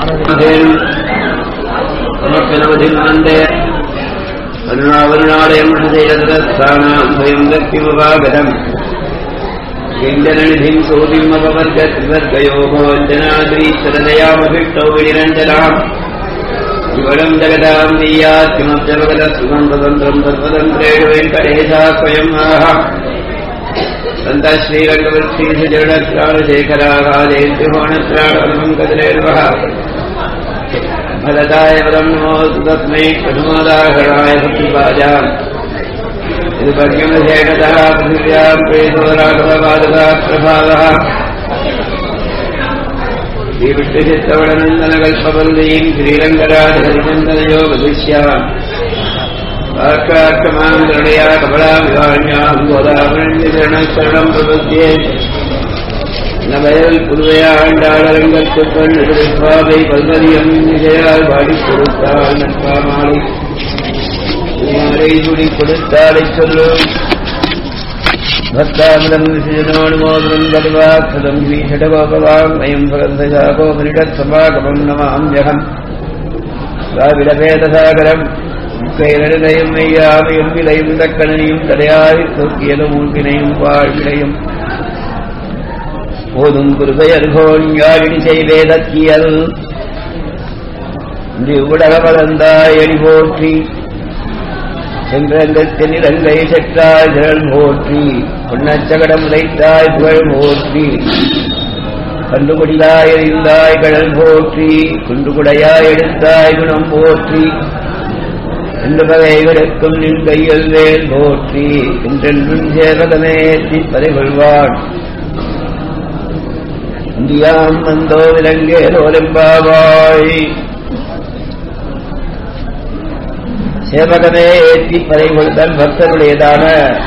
நமப்பினவதின்னந்தே கருணாவருணாலயம் செய்ததஸ்தானாம் பயம் கத்திமுபாகதம் கிண்டனநிதிம் சோதிம் அபவர்க திவர்கயோகோஞ்சனாதிரீஸ்வரதயாமபிஷ்டௌ விநிரஞ்சனாம் இவடம் ஜகதாம் நீயாத் கிமப்ஜவகத சுகம் சுதந்திரம் சர்வதந்திரேடு வெங்கடேசா ஸ்வயம் ஆஹா சந்த ஸ்ரீரங்கவத்ஸ்ரீசரணேகராகாதேந்திரோணத்ராணமங்கதிரேர்வः भरताय वरं नमोऽस्तु तस्मै प्रथमोदाहराय भक्तिपाजाम् இது பர்யமசேனதः पृथिव्याम् प्रेतोराघवपादः प्रभावः श्रीविष्णुचित्तवडनन्दनकल्पवल्लीम् श्रीरङ्गराजहरिचन्दनयोगदृश्याम् वाक्याक्रमाम् दृढया कपलाविवाण्याम् गोदावरण्यचरणशरणम् प्रपद्ये न வயல் புதுவையாண்டாளரங்கத்துப்பன் எதிர்ப்பாவை பல்வதியம் விஜயால் பாடிக் கொடுத்தாள் நட்பாமாலை மாலை சுடி கொடுத்தாலை சொல்லும் भक्तामलं विसृजनोनुमोदनं बलिवात्सदं श्रीषडगोपवाम् अयं भगवन्तशाकोपनिषत् समागमं नमाम्यहम् ராவிடபேதசாகரம் கைரடையும் மெய்யாமையும் விலையும் தக்கனையும் தடையாய் தூக்கியதும் ஊழ்வினையும் வாழ்வினையும் போதும் குருபெயர்கோன் யாழினி செய்வேதக்கியல் உலக வளர்ந்தாய் அடி போற்றி சென்றங்கத்தில் இலங்கை செற்றாய் திரள் போற்றி பொன்னச்சகடம் உதைத்தாய் புகழ் போற்றி கண்டுகுடிலாய் எறிந்தாய் கடல் போற்றி குண்டுகுடையாய் எடுத்தாய் குணம் போற்றி என்று பகைகளுக்கும் நின் கையில் வேல் போற்றி என்றென்றும் சேவகமே திப்பதை கொள்வான் இந்தியாம் வந்தோ விலங்கே லோலம்பாவாய் சேவகமே ஏற்றி பதை கொள்தல் பக்தருடையதான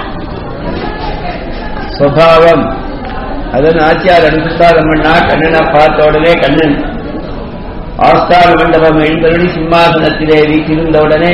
சுவாவம் அதன் ஆச்சியார் அனுசந்தாரம் பண்ணா கண்ணனை பார்த்த உடனே கண்ணன் ஆஸ்தான மண்டபம் எழுந்தருளி சிம்மாசனத்திலே வீட்டிருந்த உடனே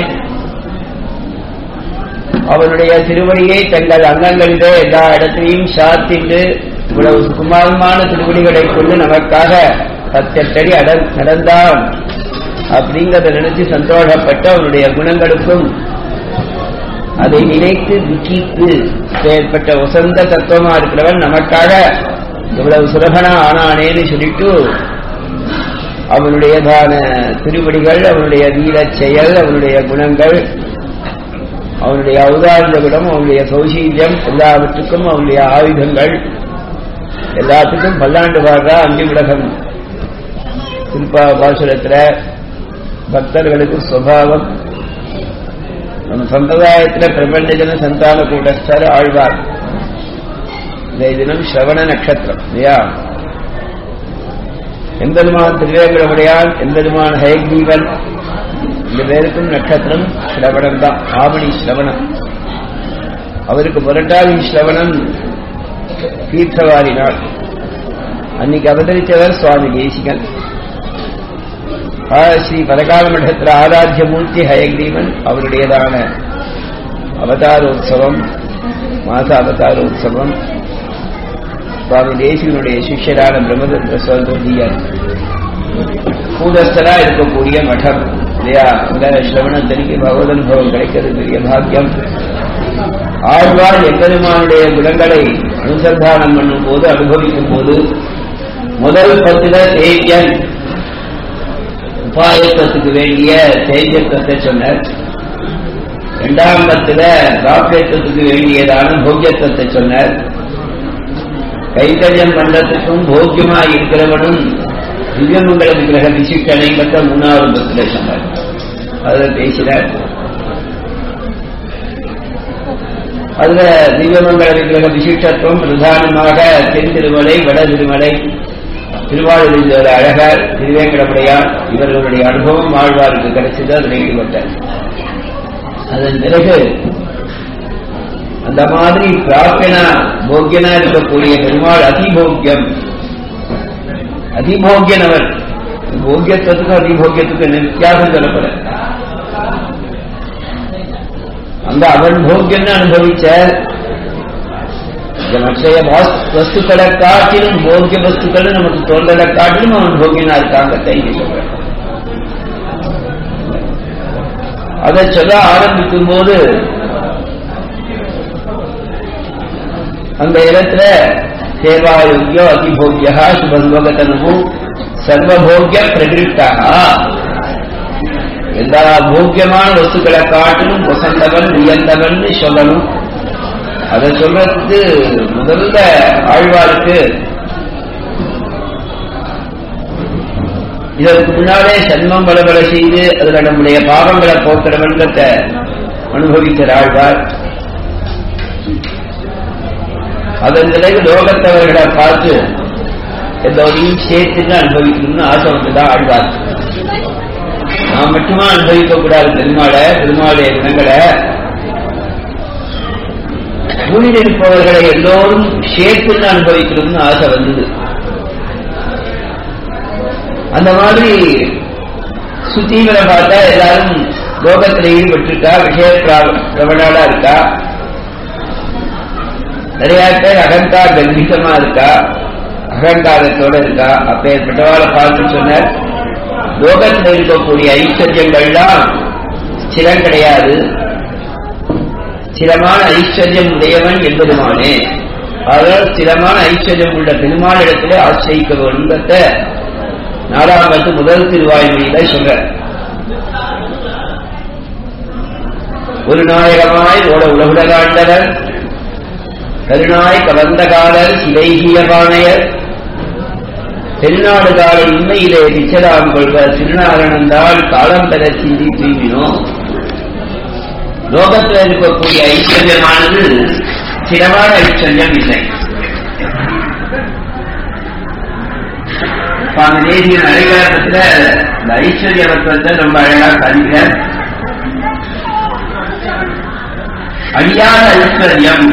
அவனுடைய திருவடியை தங்கள் அங்கங்களிலே எல்லா இடத்திலையும் சாத்திட்டு இவ்வளவு சுகுமாரமான திருவடிகளை கொண்டு நமக்காக பத்தெட்டடி அட நடந்தான் அப்படிங்கிறத நினைச்சு சந்தோஷப்பட்டு அவனுடைய குணங்களுக்கும் அதை நினைத்து துக்கித்து ஏற்பட்ட உசந்த தத்துவமா இருக்கிறவன் நமக்காக இவ்வளவு சுலபனா ஆனானேன்னு சொல்லிட்டு அவனுடையதான திருவடிகள் அவனுடைய வீரச் செயல் அவனுடைய குணங்கள் அவனுடைய ஔதாரிய குணம் அவனுடைய சௌசீல்யம் எல்லாவற்றுக்கும் அவனுடைய ஆயுதங்கள் எல்லாத்துக்கும் பல்லாண்டு பாடுறா அஞ்சு உலகம் சில்பா பாசுரத்துல பக்தர்களுக்கு சுவாவம் நம்ம சம்பிரதாயத்துல பிரபஞ்சன சந்தான கூட்டஸ்தர் ஆழ்வார் இந்த தினம் ஸ்ரவண நட்சத்திரம் இல்லையா எம்பெருமான் திருவேங்கடமுடையான் எம்பெருமான் ஹயக்தீவன் இந்த பேருக்கும் நட்சத்திரம் ஸ்ரவணம் தான் ஆவணி ஸ்ரவணம் அவருக்கு புரட்டாதி ஸ்ரவணம் தீர்த்தவாரி நாள் அன்னைக்கு அவதரித்தவர் சுவாமி தேசிகன் ஸ்ரீ பரகால மட்டத்தில் ஆராத்திய மூர்த்தி ஹயக்ரீவன் அவருடையதான அவதாரோத்சவம் மாச அவதாரோத்சவம் சுவாமி தேசிகனுடைய சிஷ்யரான பிரம்மதந்திர சோதரியார் பூதஸ்தலா இருக்கக்கூடிய மடம் இல்லையா அங்க ஸ்ரவணம் தனிக்கு பகவத் அனுபவம் கிடைக்கிறது பெரிய பாக்கியம் ஆழ்வார் எம்பெருமானுடைய குணங்களை அனுசந்தானம் பண்ணும் போது அனுபவிக்கும் போது முதல் பத்துல தேஜன் உபாயத்துவத்துக்கு வேண்டிய தேஜத்துவத்தை சொன்னார் இரண்டாம் பத்துல ராக்கேத்துவத்துக்கு வேண்டியதான போக்கியத்துவத்தை சொன்னார் கைத்தஜம் பண்றதுக்கும் போக்கியமா இருக்கிறவனும் திவ்யமங்கல விக்கிரக விசிஷ்டனை பற்ற மூணாவது பத்துல சொன்னார் அதில் பேசினார் அதுல திவ்யமங்கல விக்கிரக விசிஷ்டத்துவம் பிரதானமாக தென் திருமலை வட திருமலை திருவாரூர் அழகர் திருவேங்கடமுடையார் இவர்களுடைய அனுபவம் ஆழ்வாருக்கு கிடைச்சது அதில் ஈடுபட்டார் அதன் பிறகு அந்த மாதிரி பிரார்த்தனா போக்கியனா இருக்கக்கூடிய பெருமாள் அதிபோக்கியம் அதிபோக்கியன் அவர் போக்கியத்துவத்துக்கும் அதிபோக்கியத்துக்கும் வித்தியாசம் சொல்லப்பட அந்த அவன் போக்கியன்னு அனுபவிச்ச இந்த மற்றைய வாஸ்- வஸ்துக்களை காட்டிலும் போக்கிய வஸ்துக்கள் நமக்கு தோன்றதை காட்டிலும் அவன் போக்கியனா இருக்காங்கத்தை இங்க சொல்றேன் அதை சொல்ல ஆரம்பிக்கும் போது அந்த இடத்துல சேவாயோக்கியோ அதிபோக்கியா சுபலோகத்தனமு சர்வபோக்கிய பிரகிருஷ்டா எல்லா போக்கியமான வஸ்துக்களை காட்டிலும் வசந்தவன் உயர்ந்தவன் சொல்லணும் அதை சொல்றதுக்கு முதல்ல ஆழ்வாருக்கு இதற்கு முன்னாலே சன்மம் பலபல செய்து அதுல நம்முடைய பாவங்களை போக்குறவன்றத அனுபவிக்கிற ஆழ்வார் அதன் பிறகு லோகத்தவர்களை பார்த்து எல்லோரையும் சேர்த்துன்னு அனுபவிக்கணும்னு ஆசை வந்துதான் ஆழ்வார் நாம் மட்டுமா அனுபவிக்க கூடாது பெருமாளை பெருமாளுடைய குணங்களை பூமியில் இருப்பவர்களை எல்லோரும் சேர்த்துன்னு அனுபவிக்கணும்னு ஆசை வந்தது அந்த மாதிரி சுத்தீவிர பார்த்தா எல்லாரும் லோகத்தில் ஈடுபட்டிருக்கா விஷய பிரபடாடா இருக்கா நிறைய பேர் அகங்கார கம்பீரமா இருக்கா அகங்காரத்தோட இருக்கா அப்பேற்பட்டவாளை பார்த்து சொன்னார் லோகத்தில் இருக்கக்கூடிய ஐஸ்வர்யங்கள்லாம் ஸ்திரம் கிடையாது ஸ்திரமான ஐஸ்வர்யம் உடையவன் என்பதுமானே அதனால் ஸ்திரமான ஐஸ்வர்யம் உள்ள பெருமாளிடத்திலே ஆசிரியிக்க வேண்டும்ன்றத நாலாவது முதல் திருவாய்மொழியில சொல்ற ஒரு நாயகமாய் ஓட உலகுலகாண்டவர் கருணாய் கவர்ந்தகாலர் சிவைகியபானையர் தென்னாடுகால உண்மையிலே நிச்சலாம் கொள்வர் திருநாரணந்தால் காலம் பெற சிந்தி தூய்மினோ லோகத்தில் இருக்கக்கூடிய ஐஸ்வர்யமானது ஸ்திரமான ஐஸ்வர்யம் இல்லை சுவாமி தேசியன் அடைகாலத்துல இந்த ஐஸ்வர்யவத்துவத்தை ரொம்ப அழகா காண்கிறார் அழியாத ஐஸ்வர்யம்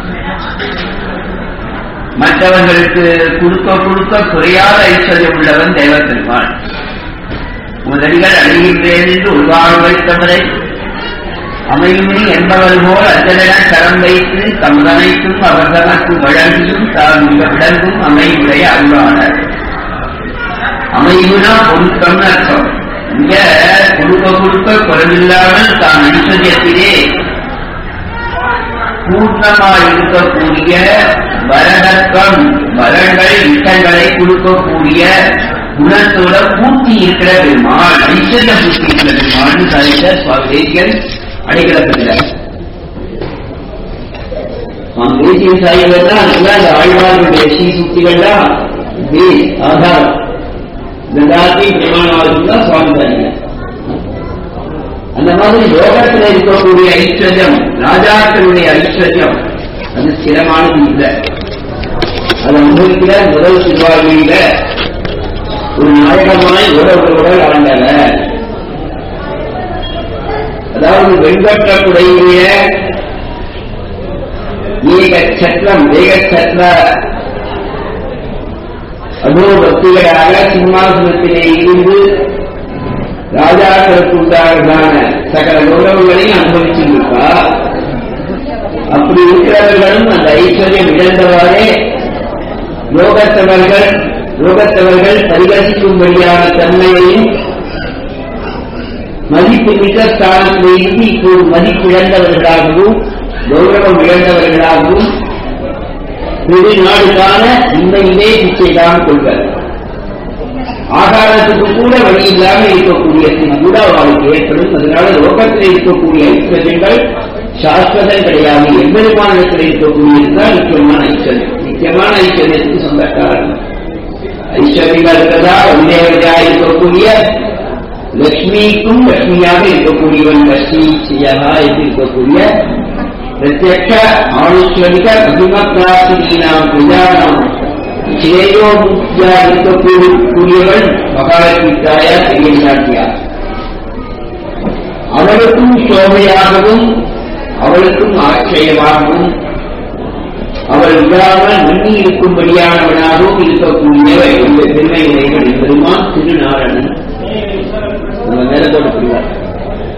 மற்றவர்களுக்கு கொடுக்க கொடுக்க குறையாத ஐஸ்வர்யம் உள்ளவன் தேவ பெருமாள் முதலிகள் அழிகின்றேன் என்று உருவாக வைத்தவரை அமையுமணி என்பவர் போல் அஞ்சலென கரம் வைத்து தம்தனைக்கும் அவர் தனக்கு வழங்கியும் தான் மிக விளங்கும் அமையுடைய அருளாளர் அமைவுனா பொருத்தம்னு அர்த்தம் இங்க கொடுக்க கொடுக்க குறைவில்லாமல் தான் ஐஸ்வர்யத்திலே பூர்ணமாக இருக்கக்கூடிய வரதற்கம் வரங்கள் இஷ்டங்களை கொடுக்கக்கூடிய குணத்தோட பூர்த்தி இருக்கிற பெருமாள் ஐஸ்வர்ய பூர்த்தி இருக்கிற பெருமாள் சாதித்த சுவாமி தேசியன் அடைக்கலப்படுகிறார் சுவாமி தேசியன் சாய்வெல்லாம் அதுதான் இந்த ஆழ்வாருடைய ஸ்ரீ சுத்திகள்லாம் பேஸ் ஆதாரம் எல்லாத்தையும் பிரமாணமாக தான் சுவாமி சாதிக்கிறார் அந்த மாதிரி லோகத்தில் இருக்கக்கூடிய ஐஸ்வர்யம் ராஜாக்களுடைய ஐஸ்வர்யம் அது ஸ்திரமானது இல்லை அது அனுபவிக்கிற முதல் திருவாழ்வியில ஒரு நாயகமாய் உறவுகளுடன் ஆண்டனர் அதாவது வெண்பற்ற குடையுடைய ஏக சத்திரம் ஏக சத்திர அதோ பக்திகளாக சிம்மாசனத்திலே இருந்து ராஜாக்களுக்கு உண்டான சகல கௌரவங்களையும் அனுபவிச்சிருக்கா அப்படி இருக்கிறவர்களும் அந்த ஐஸ்வர்யம் இழந்தவாறே யோகத்தவர்கள் யோகத்தவர்கள் பரிகசிக்கும்படியான தன்மையையும் மதிப்பு மிக்க ஸ்தானத்திலிருந்து இப்போது மதிப்பிழந்தவர்களாகவும் கௌரவம் இழந்தவர்களாகவும் பெரு நாடுகான உண்மையிலே பிச்சைதான் கொள்வர் ஆகாரத்துக்கு கூட வழி இல்லாமல் இருக்கக்கூடியது கூட அவளுக்கு ஏற்படும் அதனால லோகத்தில் இருக்கக்கூடிய ஐஸ்வர்யங்கள் சாஸ்வதம் கிடையாது எம்பெருமானத்தில் இருக்கக்கூடியதுதான் நிச்சயமான ஐஸ்வர்யம் நிச்சயமான ஐஸ்வர்யத்துக்கு சொந்தக்காரன் ஐஸ்வர்யங்கள் இருக்கிறதா உதயவதியா இருக்கக்கூடிய லக்ஷ்மிக்கும் லக்ஷ்மியாக இருக்கக்கூடியவன் லக்ஷ்மி செய்யகா என்று இருக்கக்கூடிய பிரத்யக்ஷ ஆணுஸ்வரிக மகிம பிரார்த்தினாம் பிரஜானாம் சிரேயோமுக்தியா இருக்கக்கூடியவள் மகாலட்சுமிக்காயா பெரிய சாட்டியா அவளுக்கும் சோமையாகவும் அவளுக்கும் ஆச்சரியமாகவும் அவள் விடாமல் மண்ணி இருக்கும்படியானவனாகவும் இருக்கக்கூடியவை இந்த பெருமை உடையவன் பெருமான் திருநாரணன் நம்ம மேலத்தோட புரிவார்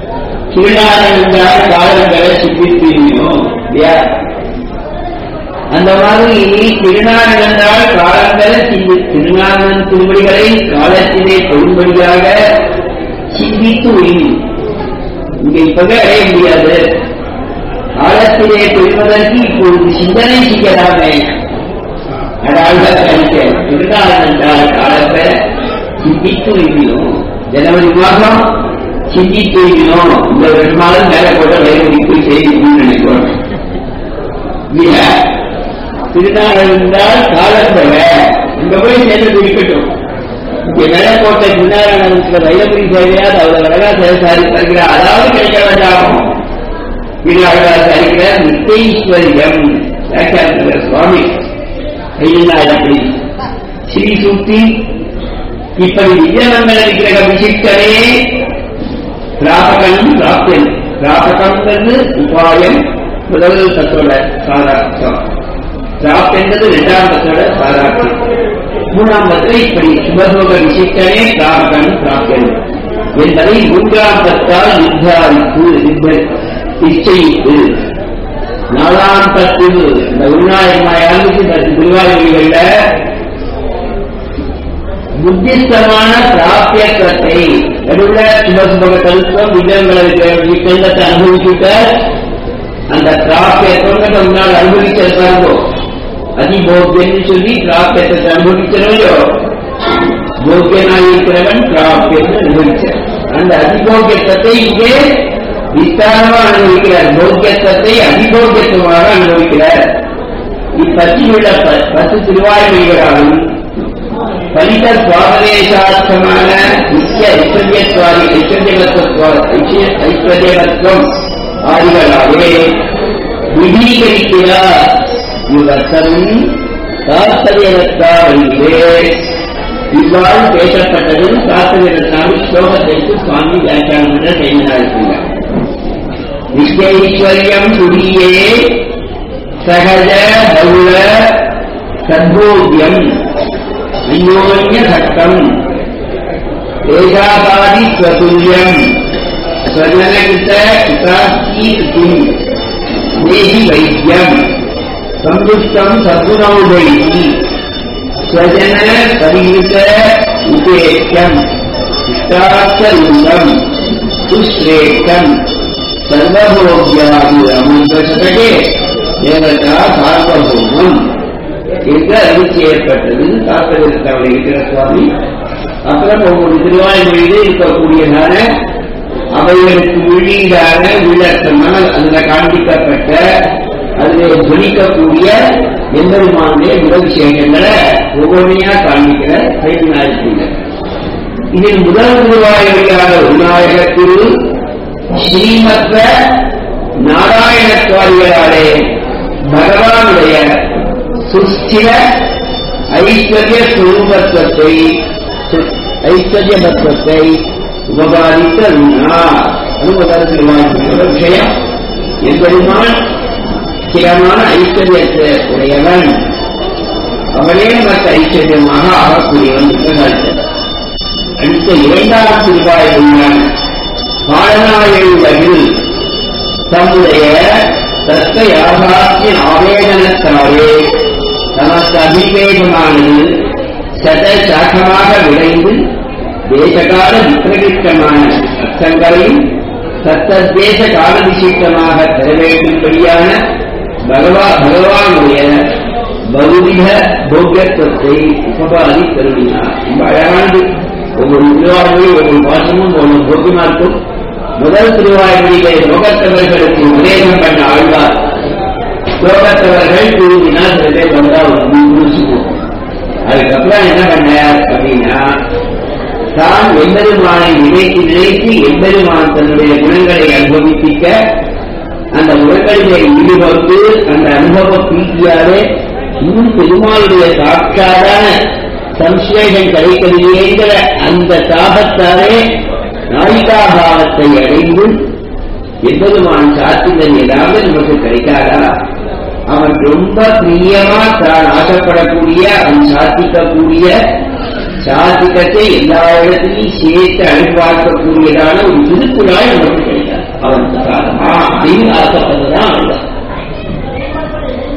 திருநாரணன் காலங்களை சிப்பித்தீங்க இல்லையா அந்த மாதிரி திருநாள் என்றால் காலங்கள திருநாளன் திருமொழிகளை காலத்திலே தொழும்படியாக சிந்தித்து உயிர் இங்க இப்பவே அடைய முடியாது காலத்திலே கொள்வதற்கு இப்பொழுது சிந்தனை செய்யலாமே அதாவது கணிக்க திருநாள் என்றால் காலத்தை சிந்தித்து வைக்கணும் ஜனவரி மாதம் சிந்தித்து வைக்கணும் இந்த வருஷமாலும் மேல போட்ட வேலை போய் செய்யணும்னு நினைக்கிறோம் இல்லையா திருநாள் என்றால் காலத்தவ இங்க போய் சேர்ந்து இருக்கட்டும் இங்க மேல போட்ட திருநாராயணத்துல வைரபுரி சேவையாது அவ்வளவு அழகா சேவை தருகிறார் அதாவது கிடைக்க வேண்டாம் திருநாளா தருகிற நித்தீஸ்வரியம் சுவாமி ஐயனாயிரப்படி ஸ்ரீ சுக்தி இப்படி விஜயமங்கல விக்கிரக விசிஷ்டரே பிராபகனும் பிராப்தியன் பிராபகம்ங்கிறது உபாயம் முதல் தத்தோட சாரார்த்தம் பிராப்தி என்பது இரண்டாம் தத்தோட சாரார்த்தம் மூணாம் தத்துல இப்படி சுபசோக விசிஷ்டனே பிராபகன் பிராப்தியன் என்பதை மூன்றாம் தத்தால் நிர்தாரித்து நிச்சயித்து நாலாம் தத்துவ இந்த உருநாயகமாயாருக்கு திருவாரூரிகள்ல புத்திஸ்தமான பிராபியத்துவத்தை நடுவுல சுபசுபக தத்துவம் விஜயங்களை விஜயத்தை அனுபவிச்சுட்ட அந்த பிராபியத்துவம் முன்னால் அனுபவிச்சிருக்காரோ அதிபோக்கியன்னு சொல்லி பிராபியத்தை அனுபவிக்கிறவையோ போக்கியனாக இருக்கிறவன் பிராபியத்தை அனுபவிச்சார் அந்த அதிபோக்கியத்தை இங்கே விஸ்தாரமா அனுபவிக்கிறார் போக்கியத்தை அதிபோக்கியத்துவமாக அனுபவிக்கிறார் இப்பத்தியுள்ள பத்து திருவாய்மொழிகளாலும் பலித சுவாபதேசார்த்தமான நித்திய ஐஸ்வர்யத்வாதி ஐஸ்வர்யவத்வம் ஆதிகளாகவே விதீகரிக்கிறார் இவ்வர்த்தமும் தாத்தரியவத்தாவிலே இவ்வாறு பேசப்பட்டது தாத்தரியவத்தாவி ஸ்லோகத்திற்கு சுவாமி வியாக்கியானம் என்ற செய்திருக்கிறார் நிச்சயீஸ்வரியம் துரியே சகஜ பௌல சத்போத்தியம் அந்யோன்ய சட்டம் ஏகாபாதி ஸ்வதுல்யம் ஸ்வஜனகிருத கிருதாஸ்தீர்த்திம் நேஹி வைத்தியம் சந்துஷ்டம் சத்குணௌதைஹி ஸ்வஜன பரிகிருத உபேட்சம் இஷ்டார்த்தரூபம் சுஸ்ரேஷ்டம் சர்வபோக்யாதி அமுதசதகே தேவதா சார்வபௌமம் என்று அறிவிச்சு ஏற்பட்டது தாக்கத்தில் இருக்கிற சுவாமி அப்புறம் ஒவ்வொரு திருவாய்மொழியிலே இருக்கக்கூடியதான அவைகளுக்கு உள்ளீடான விளக்கமாக அதில் காண்பிக்கப்பட்ட அதில் துணிக்கக்கூடிய எம்பெருமானுடைய குணவிசேஷங்களை ஒவ்வொன்றையா காண்பிக்கிற கைவினாயிருக்கின்ற இதில் முதல் திருவாயுடையான விநாயக திரு ஸ்ரீமத்த நாராயண சுவாமிகளாலே பகவானுடைய சுஸ்திர ஐஸ்வர்ய சுரூபத்துவத்தை ஐஸ்வர்ய தத்துவத்தை உபகாரித்த அனுபவத்திற்கான விஷயம் என்பதுமான் ஸ்திரமான ஐஸ்வர்யத்தை உடையவன் அவனே மற்ற ஐஸ்வர்யமாக ஆகக்கூடியவன் என்று அடுத்த இரண்டாம் திருவாயுமான பாடநாயுலகில் தம்முடைய தத்த யாகாத்திய ஆவேதனத்தாலே தமக்கு அபிவேகமானது சத சாக்கமாக விளைந்து தேசகால விப்பிரகிஷ்டமான அர்த்தங்களையும் தத்தேச கால விசிஷ்டமாக பெற வேண்டும்படியான பகவா பகவானுடைய பௌதிக போக்கியத்துவத்தை உபபாதி கருதினார் ரொம்ப அழகானது ஒவ்வொரு திருவாரூரையும் ஒவ்வொரு பாசமும் ஒவ்வொரு போக்கியமா இருக்கும் முதல் திருவாரூரிலே லோகத்தவர்களுக்கு உபதேசம் பண்ண ஆழ்வார் லோகத்தவர்கள் கூறினா சில பேர் வந்தா ஒரு முடிச்சுக்கும் அதுக்கப்புறம் என்ன பண்ணார் அப்படின்னா தான் எம்பெருமானை நினைத்து நினைத்து எம்பெருமான் தன்னுடைய குணங்களை அனுபவிப்பிக்க அந்த குணங்களிலே ஈடுபட்டு அந்த அனுபவ பிரீத்தியாலே இன்னும் பெருமாளுடைய சாட்சாதான சம்சேஷம் கிடைக்கவில்லைங்கிற அந்த தாபத்தாலே நாயிகாபாவத்தை அடைந்து எம்பெருமான் சாத்தினர் ஏதாவது நமக்கு கிடைக்காதா அவன் ரொம்ப பிரியமா தான் ஆசைப்படக்கூடிய அவன் சாத்திக்கக்கூடிய சாத்திக்கத்தை எல்லா இடத்திலையும் சேர்த்து அழைப்பார்க்கக்கூடியதான ஒரு திருக்குழாய் நமக்கு கிடைக்காது அவன் காரணமா அப்படின்னு ஆசைப்பட்டதுதான் அவன்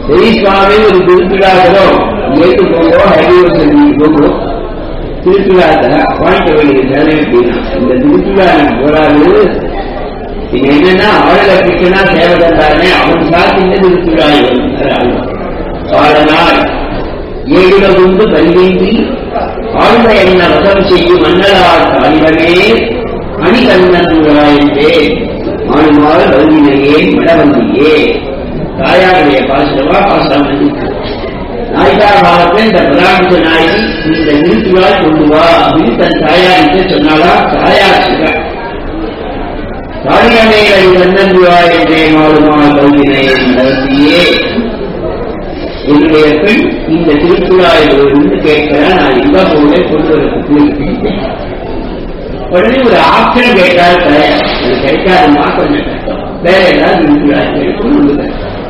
சரி சுவாமி ஒரு திருப்பிழாக்களோ ஏற்றுக்கோங்கோ ஹரிவசதி போங்கோ திருப்பிழாக்களை வாங்கிக்க வேண்டியது தானே அப்படின்னா இந்த திருப்பிழா போராது இது என்னன்னா ஆளுல கிருஷ்ணா சேவகன் தானே அவன் சாத்தின திருப்பிழா வாழநாள் ஏழுல கொண்டு கல்வேந்தி ஆழ்ந்த என்ன வசம் செய்யும் மன்னலார் காலிடமே அணிகண்ணன்களே ஆளுமாறு வல்வினையே மடவந்தியே தாயாருடைய பாசுரமா பாசம் நாய்கா காலத்தில் இந்த பிராமண நாயகி இந்த நிறுத்துவாய் கொண்டு வா அப்படின்னு தன் தாயாரிட்ட சொன்னாலா தாயார் சிவ காரியமேலை நன்னந்துவாய் என்றே மாறுமா கல்வினை நடத்தியே என்னுடைய பெண் இந்த திருக்குழாயிலிருந்து கேட்கிறேன் நான் எங்க போல கொண்டு வரதுக்கு உடனே ஒரு ஆப்ஷன் கேட்டால் தயார் அது கிடைக்காதுமா கொஞ்சம் கஷ்டம் வேற ஏதாவது திருக்குழாய் கொண்டு வந்து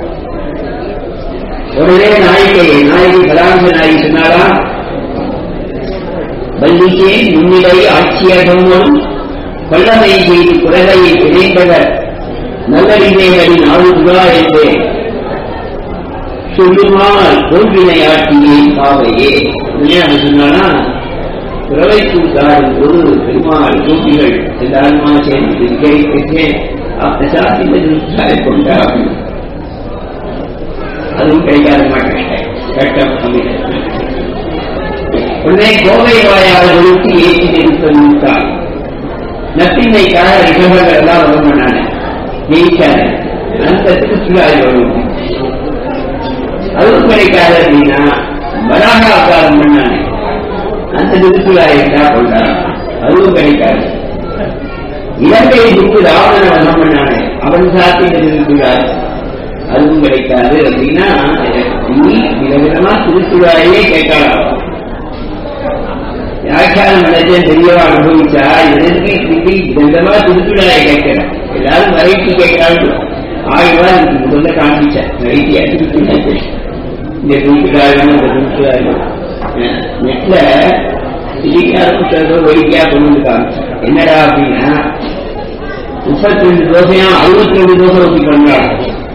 உடனே நாயகை நாயகி கலாந்த நாயகி சொன்னாரா வல்லிக்கே முன்னிலை ஆட்சியகமும் கொள்ளமை செய்து குரலையை இணைந்தவர் நல்லறிஞர்களின் ஆளுகா என்றே சொல்லுமால் தோல்வினை ஆட்சியை காவையே உடனே அது சொன்னானா குறவைக்கூட்டாரும் ஒரு பெருமாள் கோபிகள் எல்லாருமா சேர்ந்து கேட்கிறேன் அப்ப சாத்திய கொண்டார் அதுவும் கிடைக்காத மாட்டேன் கட்டம் அமைச்சர் உடனே கோவை வாயாளர்களுக்கு ஏற்றி நிறுத்த நிறுத்தாள் நத்தினைக்காக ரிஷபர்கள் எல்லாம் வரும் பண்ணாங்க ஜெயிச்சாங்க அந்த திருச்சிலாய் வரும் அதுவும் கிடைக்காது அப்படின்னா வராக அவதாரம் பண்ணானே அந்த திருச்சிலாய் என்ன கொண்டா அதுவும் கிடைக்காது இலங்கை விட்டு ராவண வதம் பண்ணானே அவன் சாத்தின திருச்சிலாய் அதுவும் கிடைக்காது அப்படின்னா நீ விதவிதமா திருச்சுழாயே கேட்கலாம் வியாக்கியானம் நினைச்சேன் பெரியவா அனுபவிச்சா எதற்கு இப்படி விதவிதமா திருச்சுழாயை கேட்கிறேன் எல்லாரும் வெரைட்டி கேட்கறாங்க ஆயிரவா எனக்கு முதல்ல காண்பிச்சேன் வெரைட்டியா திருச்சுழாய் இந்த திருச்சுழாயும் இந்த திருச்சுழாயும் நெட்ல இடிக்கா சொல்றதோ வெயிட்டியா கொண்டு வந்து காமிச்சேன் என்னடா அப்படின்னா முப்பத்தி ரெண்டு தோசையா அறுபத்தி ரெண்டு தோசை ஊற்றி பண்றாங்க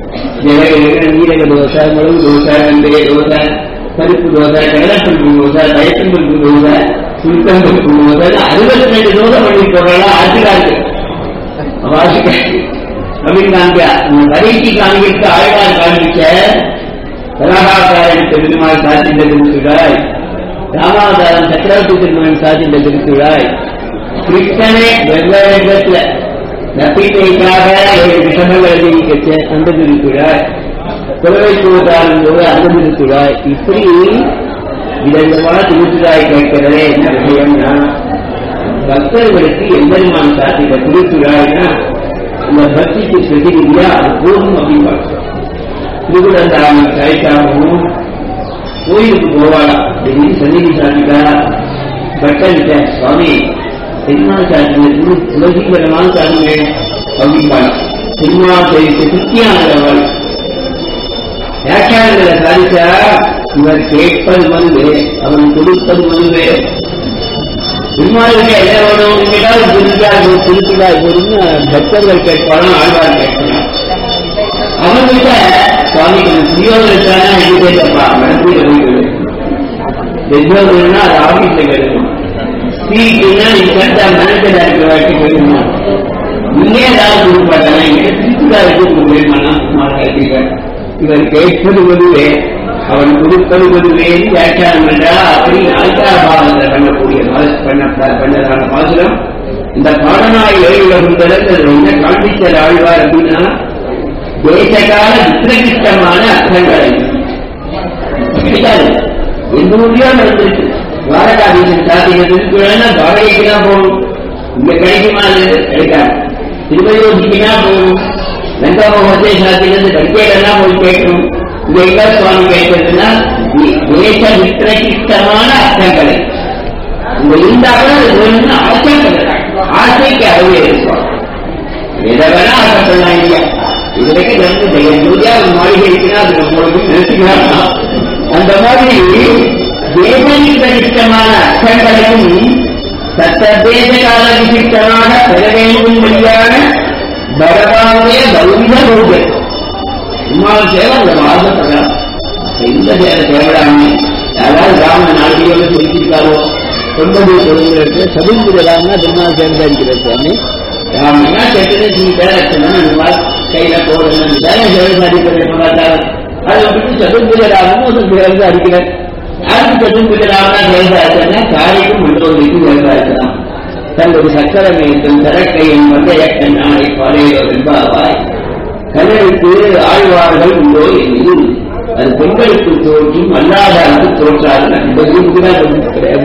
நீரக தோசை மிளகு தோசை வெந்தய தோசை பருப்பு தோசை கடலைப்பருப்பு தோசை பயத்தம்பருப்பு தோசை சுருக்கம்பருப்பு தோசை அறுபத்தி ரெண்டு தோசை பண்ணி போடுறாங்க ஆசிராக்கு வாசிக்க அப்படின்னு காமிக்க இந்த வரைக்கு காமிக்க ஆழ்வார் காமிக்க கலாகாரன் பெருமாள் சாத்தின்ற திருத்துழாய் ராமாவதாரம் சக்கரவர்த்தி திருமணம் சாத்தின்ற திருத்துழாய் கிருஷ்ணனே வெவ்வேறு இடத்துல நப்பிக்கைக்காக ஏழு விஷமங்கள் எழுதிக்கச்ச அந்த திருக்குழாய் குறவை கூட்டாளும் போது அந்த திருக்குழாய் இப்படி விதவிதமான திருக்குழாய் கேட்கிறதே என்ன விஷயம்னா பக்தர்களுக்கு எம்பெருமான் சாத்திர திருக்குழாய்னா இந்த பக்திக்கு பிரதிநிதியா அது போதும் அப்படின்னு திருக்குடந்தாமி சாய்க்காகவும் கோயிலுக்கு போவாளா திடீர்னு சன்னிதி சாதிக்கா பட்டன்கிட்ட சுவாமி பெருமாள் சாத்தினது உலகீகரமான சாதனை அப்படிப்பாங்க பெருமாள் செய்து திருப்தியானவள் வியாக்கியானங்களை சாதிச்சா இவர் கேட்பது மனுவே அவன் கொடுப்பது மனுவே பெருமாளுக்கு என்ன வேணும் கேட்டால் திருவிழா திருவிழா போதும்னு பக்தர்கள் கேட்பாலும் ஆழ்வார் கேட்கலாம் அவங்ககிட்ட சுவாமி துரியோதனா இது கேட்டப்பா மனசீல போய் துரியோதனா அது ஆபீஸ்ல கேட்கணும் ஸ்ரீக்குன்னா நீ கேட்டா மனசில் இருக்கிற வாட்டி கேட்கணும் நீங்க ஏதாவது கொடுப்பாட்டா இங்க திருச்சிலா இருக்கு வேணுமானா இவர் கேட்பது ஒருவே அவன் கொடுப்பது ஒருவே வியாக்கியானம் என்றா அப்படி நாய்க்கார பாவத்தில் பண்ணக்கூடிய பண்ண பண்ணதான பாசுரம் இந்த பாடனாய் ஏழுலகுந்தது என்ன காண்பித்த ஆழ்வார் அப்படின்னா தேசகால வித்திரகிஷ்டமான அர்த்தங்களை கிடைக்காது எந்த ஊர்லயோ நடந்திருக்கு துவாரகாதீசன் சாத்திய திருக்குறள்னா துவாரகைக்கு தான் போகணும் இங்க கிடைக்குமா அது கிடைக்காது திருவயோதிக்குனா போகணும் லங்காபோகத்தை சாத்தியிலிருந்து கடிக்கையிலாம் போய் கேட்கணும் இங்க எங்க சுவாமி கேட்கறதுன்னா தேச வித்திரகிஷ்டமான அர்த்தங்களை இங்க இருந்தாலும் அது வேணும்னு ஆசைப்படுறாங்க ஆசைக்கு அறவே இருப்பாங்க எதை வேணா ஆசைப்படலாம் இல்லையா இதுவரைக்கும் வந்து ஜெயந்தூரியா ஒரு மாளிகை இருக்குன்னா அது நம்மளுக்கு நிறுத்திக்கலாம் அந்த மாதிரி தேசனிக விசிஷ்டமான அர்த்தங்களையும் சத்ததேச கால விசிஷ்டமாக பெற வேண்டும்படியான பகவானுடைய பௌத்த ரூபம் உமாவுக்கு அந்த வாசப்படுறார் இந்த சேர தேவையாமே யாராவது ராமன் நாளையோட சொல்லியிருக்காரோ ஒன்பது சொல்லுங்களுக்கு சதுர்புஜராம்னா திருநாள் சேர்ந்தாஇருக்கிறார் சுவாமி ராமனா கேட்டது நீ பேரச்சனா கையில போடணும் வேலை சேவை அடிக்கிறது எப்ப பார்த்தாலும் அதை விட்டு சதுர்புஜ ராமன் ஒரு சேர்ந்து அடிக்கிறேன் யாருக்கு சதுர்புஜ ராமனா சேர்ந்தாச்சுன்னா காரிக்கும் உள்ளவர்களுக்கு சேர்ந்தாச்சுதான் தன்னுடைய சக்கரமேற்றும் தரக்கையும் மங்கைய கண்ணாடி பாடையோ என்பாவாய் கல்லருக்கு ஆழ்வார்கள் உண்டோ என்று அது பெண்களுக்கு தோற்றும் அல்லாதாருக்கு தோற்றாது இந்த ஊருக்கு தான் கொஞ்சம் கிடையாது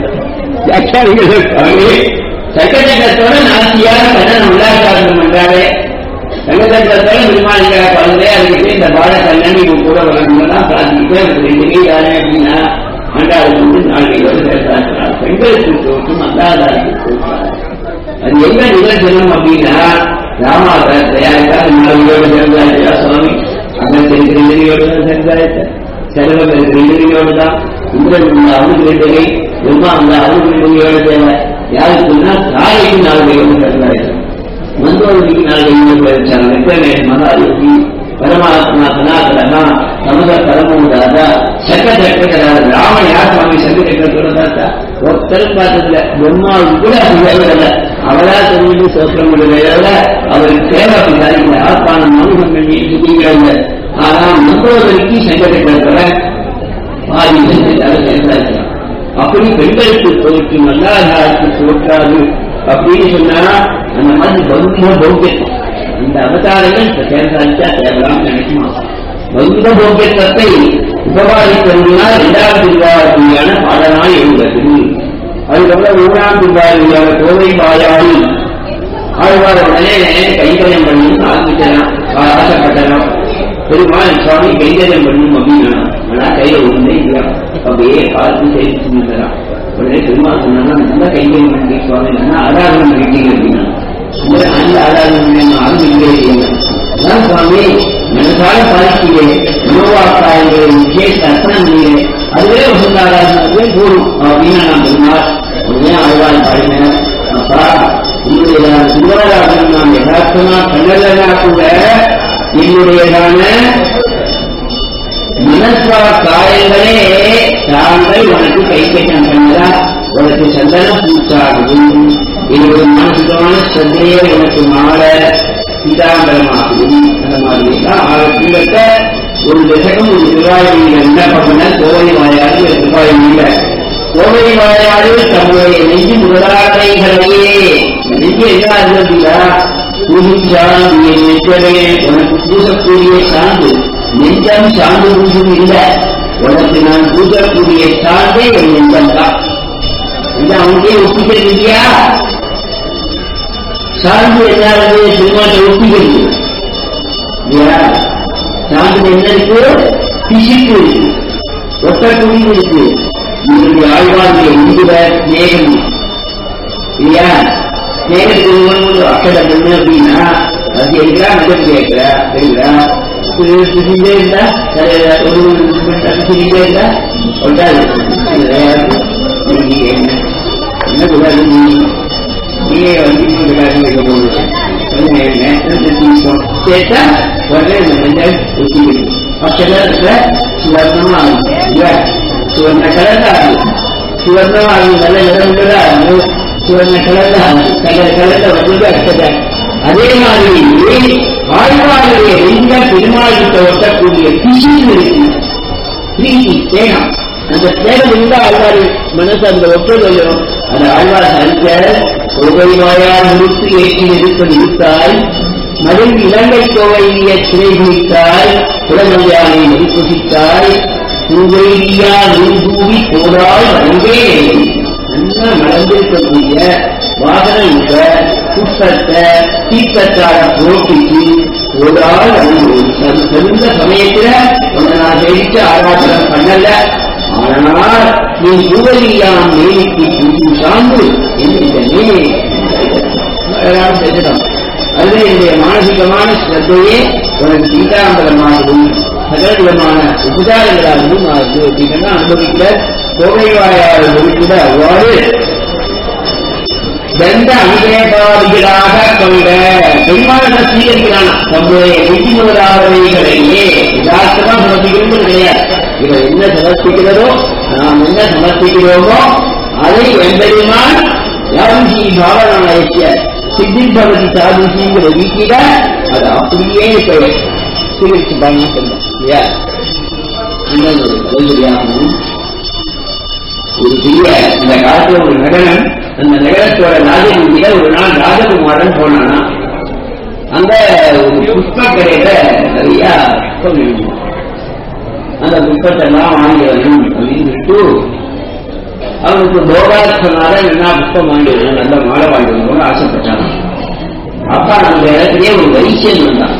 சக்கரத்தோட நாசியா கண்ணன் உள்ளாக்காரணம் பண்றாரு சங்கத்தோட பெருமாளிக்கிற குழந்தை அதுக்கு இந்த பாட கண்ணன் இவங்க கூட வரணும்லாம் சாதிக்கிட்டே இருக்கு ரெண்டு கை யாரு அப்படின்னா ஆண்டாள் வந்து நாளைக்கு பேசுறாங்க பெண்களுக்கு தோற்றும் அல்லாதாருக்கு தோற்றாது அது எங்க நிகழ்ச்சனம் அப்படின்னா ராமாவதார தயாரித்தார் நாளையோடு சேர்ந்தாச்சா சுவாமி அண்ணன் தெரிவித்த ரெண்டு தான் சேர்ந்தாச்ச செலவன் ரெண்டு கையோடு தான் இந்திரன் உள்ள அவனுக்கு ரெண்டு கை பிரம்மா உள்ள அவனுக்கு ரெண்டு கையோட தேவை யாருக்குன்னா தாய்க்கு நாலு கையோடு சேர்ந்தாச்சு மந்தோருக்கு நாலு கையோடு போயிருச்சாங்க வெப்பமே மகாயுகி பரமாத்மா சனாதனா சமத பரமோதாத சக்க சக்கர ராமன் யார் சுவாமி சங்க சக்கரத்தோட தாத்தா ஒருத்தரும் பார்த்ததில்ல பிரம்மாவுக்கு கூட அது தேவையில்லை அவரா தெரிஞ்சு சோத்திரம் பண்ணுறத அவருக்கு தேவை அப்படின்னா ஆத்மான மனுஷன் பண்ணி சுத்திக்கிறாங்க ஆனா மந்தோதரிக்கு சங்க சக்கரத்தோட பாதி சேர்ந்தாச்சு அப்படி பெண்களுக்கு தோற்று மல்லாதாருக்கு தோற்றாது அப்படின்னு சொன்னா அந்த மாதிரி பௌத்த பௌத்தியம் அந்த அவதாரங்கள் சேர்ந்தாச்சா தேவலாம் நினைக்குமா பௌத்த போக்கியத்தை உபவாதித்ததுனால் இரண்டாவது திருவாரூரியான பாடனாய் எழுந்தது அதுக்கப்புறம் மூணாம் திருவாரூரியான கோவை பாயாளி ஆழ்வார் உடனே கைங்கரியம் பண்ணணும் ஆரம்பிச்சலாம் ஆசைப்பட்டலாம் பெருமாள் சுவாமி கைங்கரியம் பண்ணணும் அப்படின்னா ஆனா கையில ஒண்ணே இல்லையா அப்படியே பார்த்து செய்து செஞ்சுக்கலாம் உடனே பெருமாள் சொன்னா நல்ல கைங்கரியம் பண்ணி சுவாமி நல்லா ஆராதனை பண்ணிட்டீங்க அப்படின்னா இந்த அந்த ஆராதனை ஆரம்பிக்கவே இல்லை அதான் சுவாமி மனசால பாதிக்கிறேன் மனோவாக்காயங்களை விசேஷ அர்ப்பணம் செய்கிறேன் அதுவே வசந்த ஆராதனை போடும் அப்படின்னு நான் பெருமாள் உடனே ஆழ்வாள் பாடினேன் அப்பா உங்களுடைய சுந்தரராஜன் நான் யதார்த்தமா கண்ணலனா கூட என்னுடையதான மனஸ்வா காயங்களே தாங்கள் உனக்கு கைப்பற்றம் பண்ணதா உனக்கு சந்தனம் பூச்சாகவும் என்னுடைய மானசிகமான சந்தையை உனக்கு மாற பீதாம்பரமாகவும் அந்த மாதிரி தான் ஆகத்திட்ட ஒரு தசகம் ஒரு திருவாயூரில் என்ன பண்ண கோவை வாயாடு ஒரு திருவாயூரில் கோவை வாயாடு தம்முடைய நெஞ்சு முதலாடைகளையே நெஞ்சு என்ன இருந்ததுங்களா பூஜிச்சான் நெஞ்சமே உனக்கு பூசக்கூடிய சாந்து நெஞ்சம் சாந்து பூஜும் இல்லை உனக்கு நான் பூஜக்கூடிய சாந்தே என் நெஞ்சம் தான் இது அவனுக்கே ஒப்பிக்கிறது இல்லையா சாந்து என்னாவது திருமாட்டை ஒப்பிக்கிறது இல்லையா சாந்து என்ன இருக்கு பிசிப்பு இருக்கு ஒட்டக்குடி இருக்கு இதனுடைய ஆழ்வாருடைய இந்துவ நேகம் இல்லையா நேகத்துக்கு அக்கடை பண்ணு அப்படின்னா அது இருக்கிறா மஞ்சள் கேட்கிறா தெரியுதா சிரிந்தே இருந்தா ஒரு சிரிந்தே இருந்தா ஒட்டாது என்ன என்ன கூடாது நீ நீயே வந்து கூடாது வைக்க போகுது கேட்டா உடனே இந்த மஞ்சள் ஒட்டிக்கிடும் அப்ப சுவர்ணமா ஆகும் இல்ல சுவர்ண கலர் ஆகும் சுவர்ணமா ஆகும் நல்ல நிறங்களா ஆகும் சுவர்ண கலர் ஆகும் கலர் கலர்ல வந்து அடுத்தது அதே மாதிரி ஆழ்வாருடைய எந்த பெருமாளுக்கு ஒட்டக்கூடிய பிசின்னு இருக்கு பிரீத்தி தேகம் அந்த தேகம் இருந்தா ஆழ்வார் மனசு அந்த ஒட்டுதலும் அந்த ஆழ்வார் அறிஞர் ஒருவரை வாயால் முழுத்து ஏற்றி நிறுத்த நிறுத்தாய் மதில் இலங்கை கோவையிய சிறை குளித்தாய் குலமொழியானை மதிப்புசித்தாய் பூவையா நூல்கூவி போடாய் அங்கே நல்லா மலர்ந்திருக்கக்கூடிய வாகனம் உள்ள புஷ்பத்தை தீர்த்தத்தார போட்டிக்கு ஒரு ஆள் அது தெரிந்த சமயத்துல உன்னை நான் ஜெயிச்சு ஆராதனை பண்ணல ஆனால் நீ பூவலியாம் மேலிக்கு புது சார்ந்து என்னே அழகான செஞ்சிடும் அதுவே என்னுடைய மானசிகமான ஸ்ரத்தையே உனக்கு சீதாம்பரமாகவும் சகல விதமான உபச்சாரங்களாகவும் ஆகுது அப்படின்னா அனுபவிக்கிற கோவைவாயார் கூட அவ்வாறு தண்ட அங்கேபாதிகளாக கொண்ட பெருமாள் சீகரிக்கிறான் தம்முடைய நெஞ்சி முதலாளர்களையே யதார்த்தமா சமர்ப்பிக்கிறது கிடையாது இவர் என்ன சமர்ப்பிக்கிறதோ நாம் என்ன சமர்ப்பிக்கிறோமோ அதை எம்பெருமான் யாருஷி பாவனாயத்திய சித்தி பவதி சாதுஷிங்கிற வீட்டில அது அப்படியே பெயர் சீரிச்சு பாருங்க சொல்றோம் இல்லையா இன்னொரு ஒரு கலைஞரியாகவும் ஒரு பெரிய இந்த காலத்துல ஒரு நகரம் அந்த நகரத்தோட ராஜகுண்டியில ஒரு நாள் ராஜகுமாரன் போனானா அங்க ஒரு புஷ்பக்கரையில நிறைய புஷ்பம் இருந்தது அந்த புஷ்பத்தெல்லாம் வாங்கி வரணும் அப்படின்னு சொல்லிட்டு அவனுக்கு போகாத சொன்னால என்ன புஷ்பம் வாங்கி வரணும் நல்ல மாலை வாங்கி வரணும்னு ஆசைப்பட்டான் அப்பா அந்த இடத்துலயே ஒரு வைசியன் வந்தான்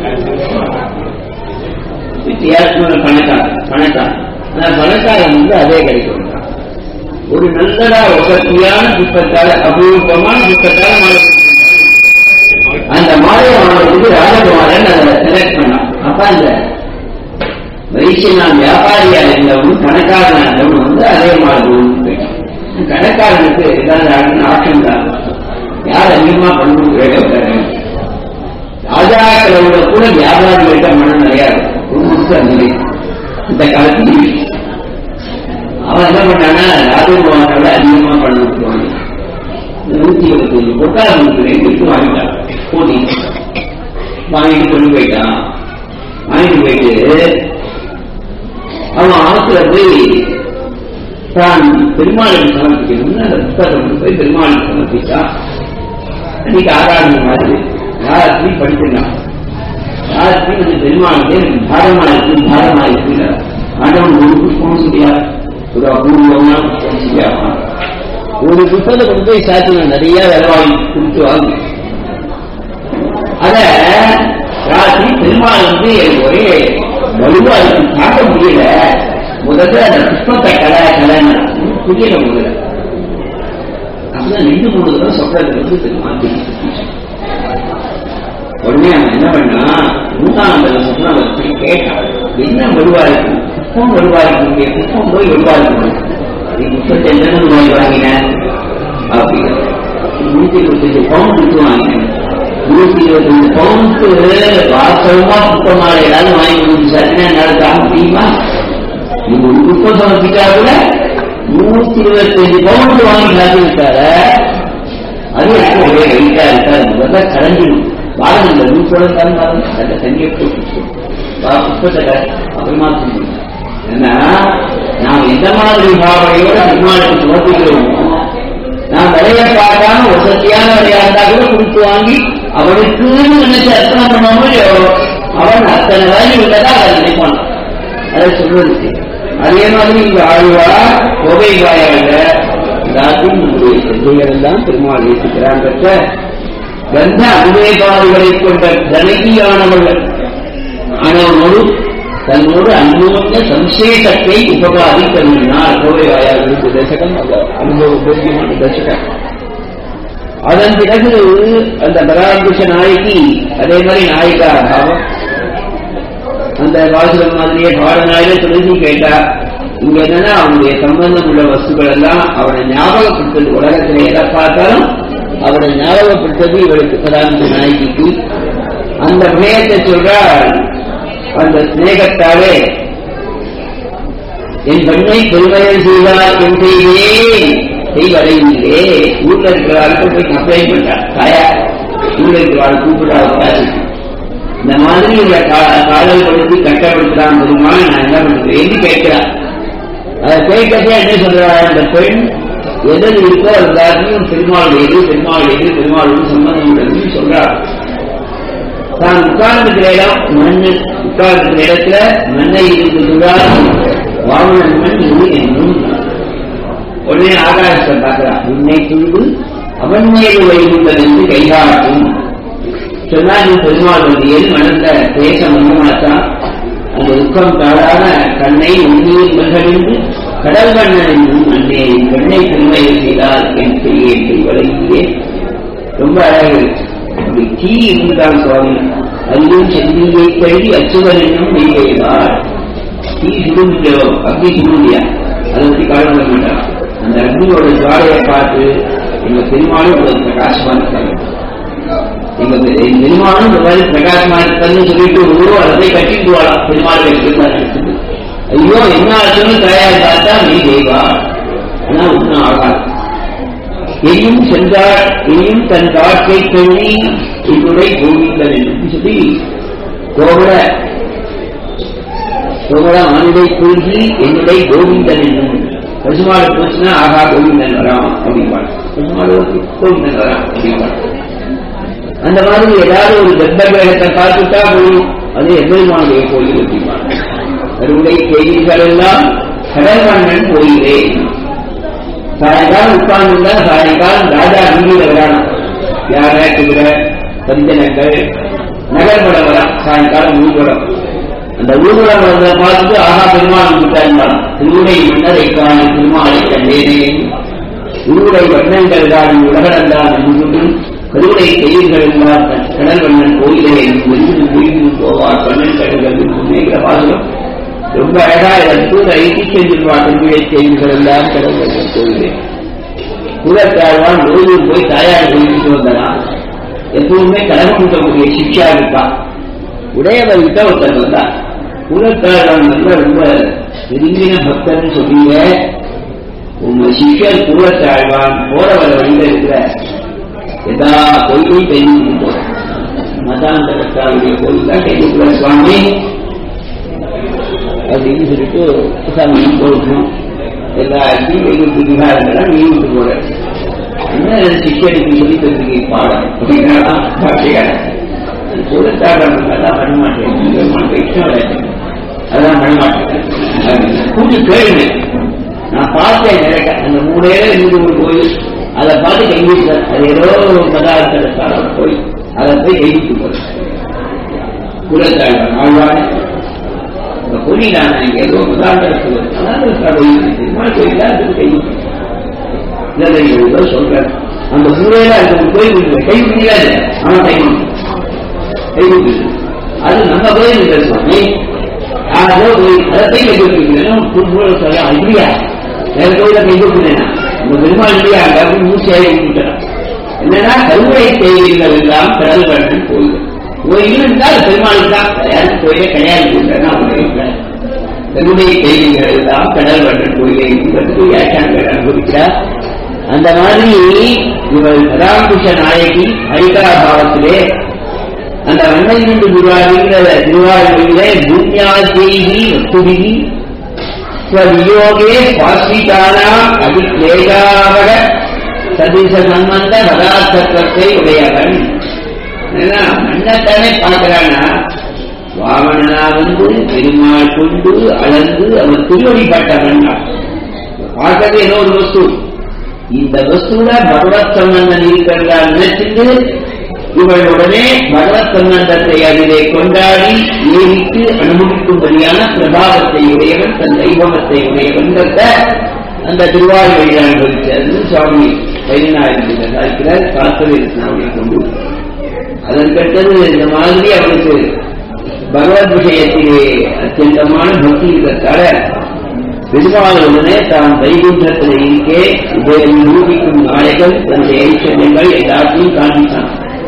வித்தியாசமான பணக்காரன் பணக்காரன் அந்த பணக்காரன் வந்து அதே கடைக்கு வந்தான் ஒரு நல்லதா வசதியான புஷ்பத்தால அபூர்வமான புஷ்பத்தால மாலை அந்த மாலையை வாங்குறதுக்கு ராஜகுமாரன் அதை செலக்ட் பண்ணான் அப்ப அந்த வைசியனான் வியாபாரியா இருந்தவனும் கணக்காரனா இருந்தவனும் வந்து அதே மாதிரி போயிட்டான் கணக்காரனுக்கு ஏதாவது ஆட்டம் தான் யார் அதிகமா பண்ணு கேட்க ராஜாக்களோட கூட வியாபாரிகள்கிட்ட மனம் நிறையா இருக்கும் ரொம்ப அந்த நிலை. இந்த காலத்துல அவன் என்ன பண்ணானா ராஜகுமாரோட அதிகமா பண்ண விட்டுருவாங்க நூத்தி இருபத்தஞ்சு பொட்டால் நூத்தி ரெண்டு வாங்கிட்டான் போட்டி வாங்கிட்டு கொண்டு போயிட்டான் வாங்கிட்டு போயிட்டு அவன் ஆத்துல போய் தான் பெருமாளுக்கு சமர்ப்பிக்கணும்னு அந்த புத்தகத்தை கொண்டு போய் பெருமாளுக்கு சமர்ப்பிச்சான் அன்னைக்கு ஆராதனை மாதிரி ராத்திரி படிச்சிருந்தான் ராத்திரி வந்து பெருமாளுக்கு எனக்கு பாரமா இருக்கு பாரமா இருக்கு ஆண்டவன் ஒரு புஷ்பம் சொல்லியா ஒரு அபூர்வமான புஷ்பம் சொல்லியாமா ஒரு புத்தகத்தை கொண்டு போய் சாத்தினா நிறைய விலவாங்கி கொடுத்து வாங்கி அத ராத்திரி பெருமாள் வந்து எனக்கு ஒரே வலுவா இருக்கு பார்க்க முடியல முதல்ல அந்த புஷ்பத்தை கலை கலைன்னு புரியல முதல்ல அப்பதான் ரெண்டு மூணு தடவை சொல்றது வந்து பெருமாள் தெரிஞ்சு உடனே அவன் என்ன பண்ணா மூணாம் தடவை சொன்னா அவன் போய் கேட்டான் என்ன வலுவா இருக்கு புஷ்பம் வலுவா இருக்கு இங்கே புஷ்பம் போய் வலுவா இருக்கணும் நீ புஷ்பத்தை எந்த ரூபாய் வாங்கின அப்படின்னு நூத்தி இருபத்தஞ்சு பவுன் கொடுத்து வாங்கினேன் நூத்தி இருபத்தஞ்சு பவுனுக்கு வாசகமா புத்தமாக ஏதாவது வாங்கி கொடுத்துச்சாச்சுன்னா என்னால தாங்க முடியுமா நீங்க ஒரு புத்தகம் சமர்ப்பிச்சா கூட நூத்தி இருபத்தஞ்சு பவுனுக்கு வாங்கி காட்டி விட்டார அது எப்போ ஒரே வெயிட்டா இருக்கா முதல்ல கரைஞ்சிடும் பாருங்க இந்த நூற்றோட தான் பாருங்க நல்ல தண்ணியை போட்டு புத்தகத்தை அப்புறமா சொல்லணும் ஏன்னா நாம் எந்த மாதிரி பாவனையோட பெருமாளுக்கு சமர்ப்பிக்கிறோமோ நாம் விலைய பார்க்காம வசதியான விலையா இருந்தா கூட கொடுத்து வாங்கி அவனுக்குன்னு நினைச்சு அர்ப்பணம் பண்ணாமல் அவன் அத்தனை வேலை உள்ளதா அதை நினைப்பான் அதை சொல்றது அதே மாதிரி இங்க ஆழ்வா கோவை வாயாக எல்லாத்தையும் நம்முடைய சிந்தைகள் தான் பெருமாள் ஏற்றுக்கிறான் பெற்ற கந்த அபிவேகாதிகளை கொண்ட தனகியானவர்கள் ஆனவனோடு தன்னோடு அந்யோன்ய சம்சேஷத்தை உபகாரி தருவினார் கோவை வாயாக தசகம் அனுபவ போக்கியமான தசகம் அதன் பிறகு அந்த பராமரிஷ நாயகி அதே மாதிரி நாயிகா பாவம் அந்த வாசகம் மாதிரியே பாடநாயில துளசி கேட்டா இங்க என்னன்னா அவனுடைய சம்பந்தம் உள்ள வஸ்துக்கள் எல்லாம் அவனை ஞாபகப்படுத்தது உலகத்துல எதை பார்த்தாலும் அவனை ஞாபகப்படுத்தது இவளுக்கு பராமரிஷ நாயகிக்கு அந்த விஷயத்தை சொல்றால் அந்த சிநேகத்தாலே என் பெண்ணை பெருமையில் செய்வார் என் செய்தேன் செய்வடையிலே ஊர்ல இருக்கிறாருக்கு போய் கம்ப்ளைண்ட் பண்ணா தாயா ஊர்ல இருக்கிறாள் கூப்பிடாத இந்த மாதிரி இவரை காதல் படுத்தி கட்டப்படுத்துறான் பெருமாள் நான் என்ன பண்றேன்னு கேட்கிறான் அதை கேட்கறதே என்ன சொல்றாள் அந்த பெண் எதில் இருக்கோ எல்லாத்தையும் பெருமாள் எது பெருமாள் எது பெருமாள் சம்பந்தம் உள்ளதுன்னு சொல்றாள் தான் உட்கார்ந்துக்கிற இடம் மண் உட்கார்ந்துக்கிற இடத்துல மண்ணை இருக்குதுதான் வாமனன் மண் இது என்னும் உடனே ஆகாசத்தை பார்க்கிறான் உன்னை துன்பு அவன் மீது வைகுண்டது என்று கைகாட்டும் சொன்னா நீ பெருமாள் வந்தியில் மனந்த தேச மன்னமாத்தான் அந்த துக்கம் தாழான கண்ணை உண்மையில் மகிழ்ந்து கடல் கண்ணன் என்னும் அன்னே கண்ணை பெருமையை செய்தால் என் செய்ய செய்வதையே ரொம்ப அழகு இருக்கு அப்படி தீ இருந்தால் சுவாமி அல்லும் செந்தியை கழுவி அச்சுவன் என்னும் நெய்வார் தீ சுடுமியோ அக்னி சுடுமியா அதை பற்றி கவலைப்பட மாட்டான் அந்த அக்னியோட ஜுவாலையை பார்த்து எங்க பெருமாளும் உங்களுக்கு பிரகாசமா இருக்காங்க எங்க பெருமாளும் இந்த மாதிரி பிரகாசமா இருக்கான்னு சொல்லிட்டு ஒரு அதை கட்டிட்டு வாழலாம் பெருமாள் இருந்தாரு ஐயோ என்ன ஆச்சுன்னு தயார் பார்த்தா நீ தெய்வா ஆனா ஒன்றும் ஆகாது எயும் சென்றார் எயும் தன் காற்றை கண்ணி என்னுடைய கோவிந்தன் என்று சொல்லி கோபுர கோபுர ஆணுடை கொள்கி என்னுடைய கோவிந்தன் என்னும் பசுமாடு போச்சுன்னா ஆகா கோவிந்தன் வரான் அப்படிம்பாள் பசுமாடு கோவிந்தன் வரான் அப்படிம்பாள் அந்த மாதிரி ஏதாவது ஒரு கர்ப்ப கிரகத்தை பார்த்துட்டா போதும் அது எம்பெருமானுடைய கோயில் அப்படிம்பாள் கருவுடை செய்திகள் எல்லாம் கடல்வண்ணன் கோயிலே சாயங்காலம் உட்கார்ந்துள்ள சாயங்காலம் ராஜா வீதியில வரான் யார குதிரை பஞ்சனங்கள் நகர்படம் வரா சாயங்காலம் ஊர்வலம் அந்த ஊர்வலம் வரதை பார்த்துட்டு ஆகா பெருமாள் விட்டாருந்தான் திருவுடை மன்னரை காணி திருமாலை கண்டேனே திருவுடை வண்ணங்கள் தான் உலகடந்தான் என்று கருவுடை செய்திகள் எல்லாம் கடல் வண்ணன் கோயிலே என்று முடிந்து போவார் கண்ணன் கடல்கள் மேகிற வாசகம் ரொம்ப அழகா இதற்கு ஐடி செஞ்சிருவார் திருவிழை செய்திகள் எல்லாம் கடல் வண்ணன் கோயிலே கூடத்தாழ்வான் ஓய்வூர் போய் தாயார் கோயிலுக்கு வந்தான் எப்பவுமே கடமை கூட்டக்கூடிய சிக்ஷா இருப்பா உடையவர் கிட்ட ஒருத்தர் வந்தா கூடத்தாழ்வான் வந்து ரொம்ப நெருங்கின பக்தர்னு சொல்றீங்க உங்க சிஷ்யர் கூடத்தாழ்வான் போற வர வழியில இருக்கிற எல்லா கோயிலையும் தெரிஞ்சு போறோம் மதாந்தரத்தாருடைய கோயில் தான் கைதுக்குள்ள சுவாமி அப்படின்னு சொல்லிட்டு சாமி போகணும் எல்லா இடத்தையும் கைதுக்கு விவகாரங்கள்லாம் நீ விட்டு போற என்ன சிஷ்யனுக்கு சொல்லி தரதுக்கு பாடம் அப்படின்னா கூடத்தாடம் அதான் பண்ண மாட்டேன் வைஷ்ணவ அதான் பண்ண மாட்டேன் கூட்டு கேளுங்க நான் பார்த்தேன் நிறைய அந்த மூணே இருந்து ஒரு கோயில் அதை பார்த்து கைவிட்டு அது ஏதோ ஒரு பதார்த்தத்தால போய் அதை போய் கைவிட்டு போறேன் குலத்தாழ்வான் ஆழ்வான் இந்த பொன்னிலான ஏதோ பதார்த்தத்துக்கு திருமண கோயிலா அதுக்கு கைவிட்டு இல்லை ஏதோ சொல்றேன் அந்த மூலையில அந்த கோயில் இருக்கு கைவிட்டீங்களா இல்லை அவன் கைவிட்டு கைவிட்டு அது நம்ம கோயில் இல்லை சுவாமி யாரோ கோயில் அதை போய் கைவிட்டு புதுசோட சொல்ல அப்படியா வேற கோயில கைவிட்டுனா இந்த பெருமாள் இல்லையா அங்க மூச்சையை விட்டுறான் என்னன்னா கருவறை செய்திகள் எல்லாம் கடல் கண்ணன் கோயில் கோயில் இருந்தால் பெருமாள் தான் யாரும் கோயிலே கிடையாது கருடைய செய்திகள் எல்லாம் கடல் கண்ணன் கோயிலை என்பதற்கு வியாக்கியானங்கள் அனுபவிக்கிறார் அந்த மாதிரி இவர் ராமகிருஷ்ண நாயகி ஹரிகாபாவத்திலே அந்த வண்ணகிண்டு குருவாரிங்கிற திருவாரூரிலே பூமியாதேகி வத்துவிகி ஸ்வவியோகே பாசிதானாம் அபிக்லேகாவக சதிச சம்பந்த பதார்த்தத்தை உடையவன் மன்னத்தானே பார்க்கிறானா வாமனா வந்து பெருமாள் கொண்டு அளந்து அவன் திருவடிப்பட்டவன் பார்க்கறது ஏதோ ஒரு வஸ்து இந்த வஸ்துல பகவத் சம்பந்தம் இருக்கிறதா நினைச்சிட்டு இவளுடனே பகவத் சம்பந்தத்தை அதிலே கொண்டாடி ஏறித்து அனுபவிக்கும்படியான பிரபாவத்தை உடையவன் தன் தெய்வமத்தை உடையவன் அந்த திருவாரூரை அனுபவித்தது சுவாமி பதினாயிரம் சாய்க்கிறார் காத்தவீரனாவுடைய கொண்டு அதற்கடுத்தது இந்த மாதிரி அவருக்கு பகவத் விஷயத்திலே அத்தியந்தமான பக்தி இருக்கிறதால பெருமாளுடனே தான் வைகுண்டத்தில் இருக்கே இதை நிரூபிக்கும் நாயகன் தன்னுடைய ஐஸ்வர்யங்கள் எல்லாத்தையும் காண்பித்தான்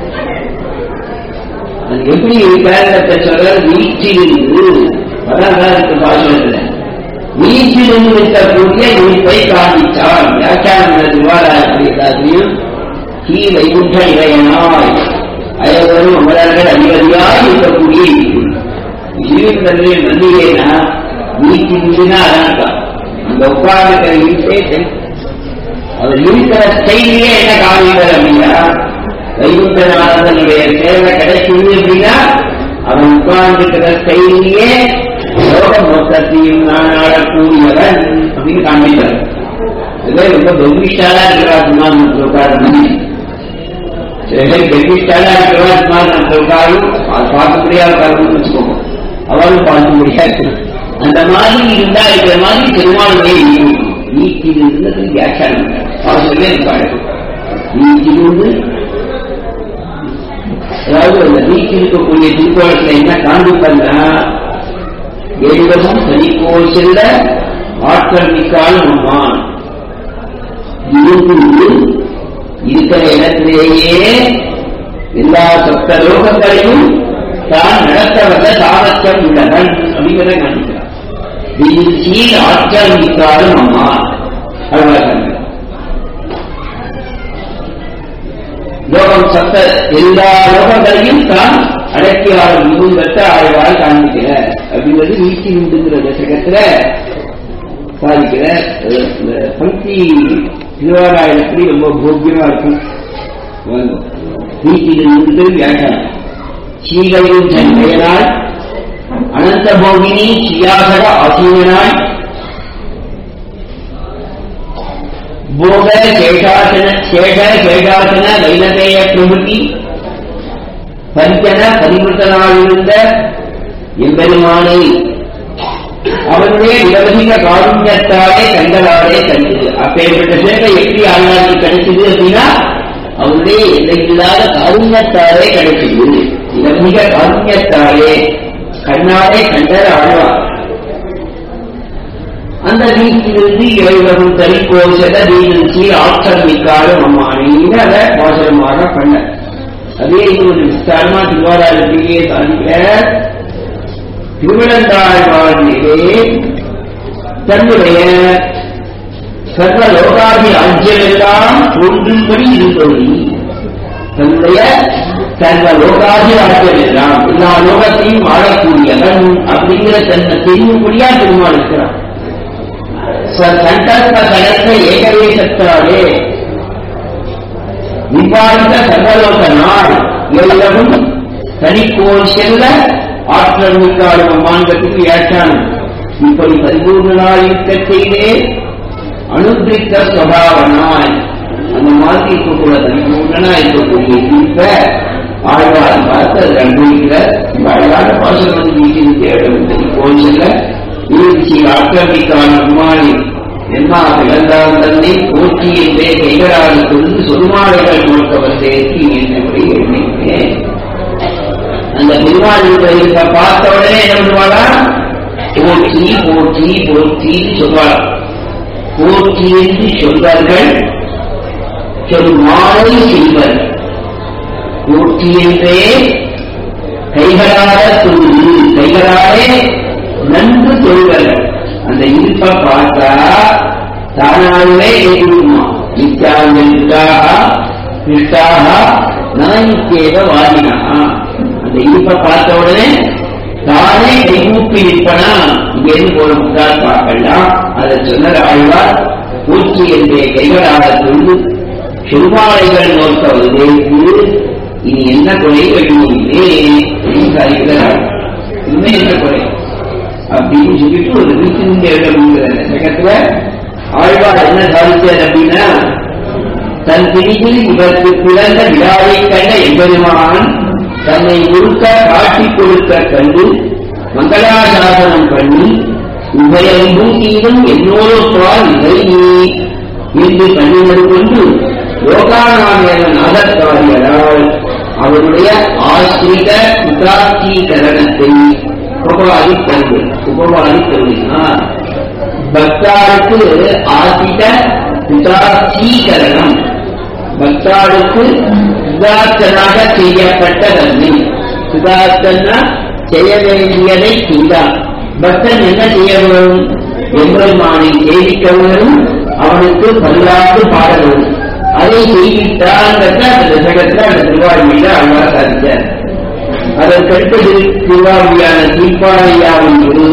அது எப்படி பேரத்தை சொல்ற வீச்சிலிருந்து வராதாருக்கு பாசனத்துல வீச்சிலிருந்து இருக்கக்கூடிய இனிப்பை காண்பித்தான் வியாக்கியான திருவாராயத்தில் எல்லாத்தையும் கீ வைகுண்ட இளையனாய் அயவரும் அமரர்கள் அதிபதியாய் இருக்கக்கூடிய ஜீவிதத்திலே நந்தியேனா வீச்சிலிருந்துனா அதான் அந்த உட்கார்ந்துக்கிற வீட்டை அவர் இருக்கிற ஸ்டைலே என்ன காமிக்கிறது அப்படின்னா வைகுண்டநாதனுடைய சேவை கிடைக்குது அப்படின்னா அவன் உட்கார்ந்துக்கிற ஸ்டைலேயே லோக மொத்தத்தையும் நான் ஆடக்கூடியவன் அப்படின்னு காண்பிக்கிறார் இதுவே ரொம்ப பெருமிஷ்டாலா இருக்கிறா சுமார் உட்காரு சில பேர் பெருமிஷ்டாலா இருக்கிறா சுமார் நம்ம உட்காரும் பார்க்க முடியாத உட்காருன்னு வச்சுக்கோங்க அவரும் பார்க்க முடியாது அந்த மாதிரி இருந்தா இருக்கிற மாதிரி பெருமாளுடைய நீக்கில் இருந்தது வியாக்கியானம் அவர்களே இருப்பாரு நீக்கிலிருந்து அதாவது அந்த நீக்கி இருக்கக்கூடிய திருக்கோணத்துல என்ன காண்பிப்பன்னா எழுதமும் தனிக்கோள் செல்ல ஆற்றல் மிக்காலும் அம்மான் இருந்து இருக்கிற இடத்திலேயே எல்லா சப்த லோகங்களையும் தான் நடத்த வந்த சாமர்த்தியம் உள்ளவன் அப்படிங்கிறத காண்பிக்கிறான் வீழ்ச்சியில் ஆற்றல் மிக்காலும் அம்மா அவ்வளவு லோகம் சத்த எல்லா லோகங்களையும் தான் அடக்கி ஆளும் மிகுந்த ஆழ்வாள் காண்பிக்கிற அப்படிங்கிறது வீழ்ச்சி உண்டுங்கிற தசகத்துல சாதிக்கிற அஹ், இந்த பங்கி திருவாராயணப்படி ரொம்ப போக்கியமா இருக்கும் வீட்டிலிருந்து வியாக்கியானம் ஸ்ரீகளின் தன்மையனாய் அனந்த போகினி ஸ்ரீயாசக ஆசீனாய் போக சேஷாசன சேஷ சேஷாசன வைனதேய பிரபுதி பஞ்சன பரிமிருத்தனாயிருந்த எம்பெருமானை அவனுடைய நிரவதிக காருண்யத்தாலே கண்களாலே கண்டது அப்பேற்பட்ட சேவை எப்படி ஆழ்நாளுக்கு கிடைச்சது அப்படின்னா அவனுடைய எல்லையில்லாத காருண்யத்தாலே கிடைச்சது நிரவதிக காருண்யத்தாலே கண்ணாலே கண்டர் ஆழ்வார் அந்த வீட்டிலிருந்து இறைவரும் தரிப்போசத வீழ்ச்சி ஆற்றல் மிக்காத அம்மானின்னு அதை மோசமாக பண்ண அதே இது ஒரு விஸ்தாரமா திருவாரூரிலேயே சாதிக்கிற திருவிழந்தாழ்வாழ்நிலே தன்னுடைய சர்வ லோகாதி ராஜ்யமெல்லாம் தோன்றும்படி இருந்தொழி தன்னுடைய சர்வ லோகாதி ராஜ்யம் எல்லாம் எல்லா லோகத்தையும் ஆளக்கூடியவன் அப்படிங்கிற தன்னை தெரியும்படியா பெருமாள் இருக்கிறான் சங்கல்ப கலந்த ஏகவேசத்தாலே விவாதித்த சர்வலோக நாள் எல்லவும் தனிக்கோள் செல்ல ஆற்றல் மிக்காடும் அம்மாண்டத்துக்கு வியாக்கியானம் இப்படி பரிபூர்ணனாய் இருக்க செய்தே அனுதிரித்த சுவாவனாய் அந்த மாதிரி இருக்கக்கூட பரிபூர்ணனா இருக்கக்கூடிய இருப்ப ஆழ்வார் பார்த்து அது அனுபவிக்கிற அழகான பாசனம் வந்து வீட்டில் தேடும் தனிக்கோள் செல்ல வீழ்ச்சி ஆக்கிரமிக்கான அம்மாளி என்மா பிளந்தான் தன்னை போற்றி என்றே கைகளால் கொண்டு சொல்மாலைகள் கொடுத்தவர் சேர்த்து என்னபடி எண்ணினேன் அந்த பெருமாளுடைய இருக்க பார்த்த உடனே என்ன பண்ணுவாளா போற்றி போற்றி போற்றி சொல்வாள் போற்றி என்று சொல்வார்கள் சொல்மாலை செய்வர் போற்றி என்றே கைகளால தொழுது கைகளாலே நன்கு தொழுவர்கள் அந்த இருப்பை பார்த்தா தானாகவே எதிர்க்குமா நித்யாங்க கிருஷ்டாக நாய்க்கேவ வாதினா அந்த இருப்பை பார்த்த உடனே தானே கைகூப்பி நிற்பனா இங்கேருந்து போன முட்டால் பார்க்கலாம் அதை சொன்ன ஆழ்வார் பூச்சி என்றே கைகளாக தொழுது சிறுமாலைகள் நோக்க வருதேக்கு இனி என்ன கொலை வெட்டுவதில்லை சாதிக்கிறார் இன்னும் என்ன கொலை அப்படின்னு சொல்லிட்டு ஒரு வீட்டிலிருந்து எழுதப்படுகிற ஜகத்துல ஆழ்வார் என்ன சாதித்தார் அப்படின்னா தன் பிடியில் இவருக்கு பிறந்த விழாவை கண்ட எம்பெருமான் தன்னை முழுக்க காட்டிக் கொடுக்க கண்டு மங்களாசாசனம் பண்ணி உபயம் பூமியிலும் என்னோடு பால் இதை என்று கண்ணினது கொண்டு யோகானாமேன நாதக்காரியரால் அவருடைய ஆசிரித உதாத்தீகரணத்தை உபவாதி கருது உபவாதி கருதினார் பக்தாருக்கு ஆசித உதாத்தீகரணம் பக்தாருக்கு சுதார்த்தனாக செய்யப்பட்ட தன்மை சுதார்த்தனா செய்ய வேண்டியதை செய்தார் பக்தன் என்ன செய்ய வேண்டும் எம்பெருமானை சேவிக்க வேண்டும் அவனுக்கு பல்லாண்டு பாட வேண்டும் அதை செய்வித்தாங்கிறத அந்த தசகத்தில் அந்த திருவாழ்மையில அழகா சாதித்தார் அதற்கடுத்தது திருவாழ்மையான தீர்ப்பாளையாவின் ஒரு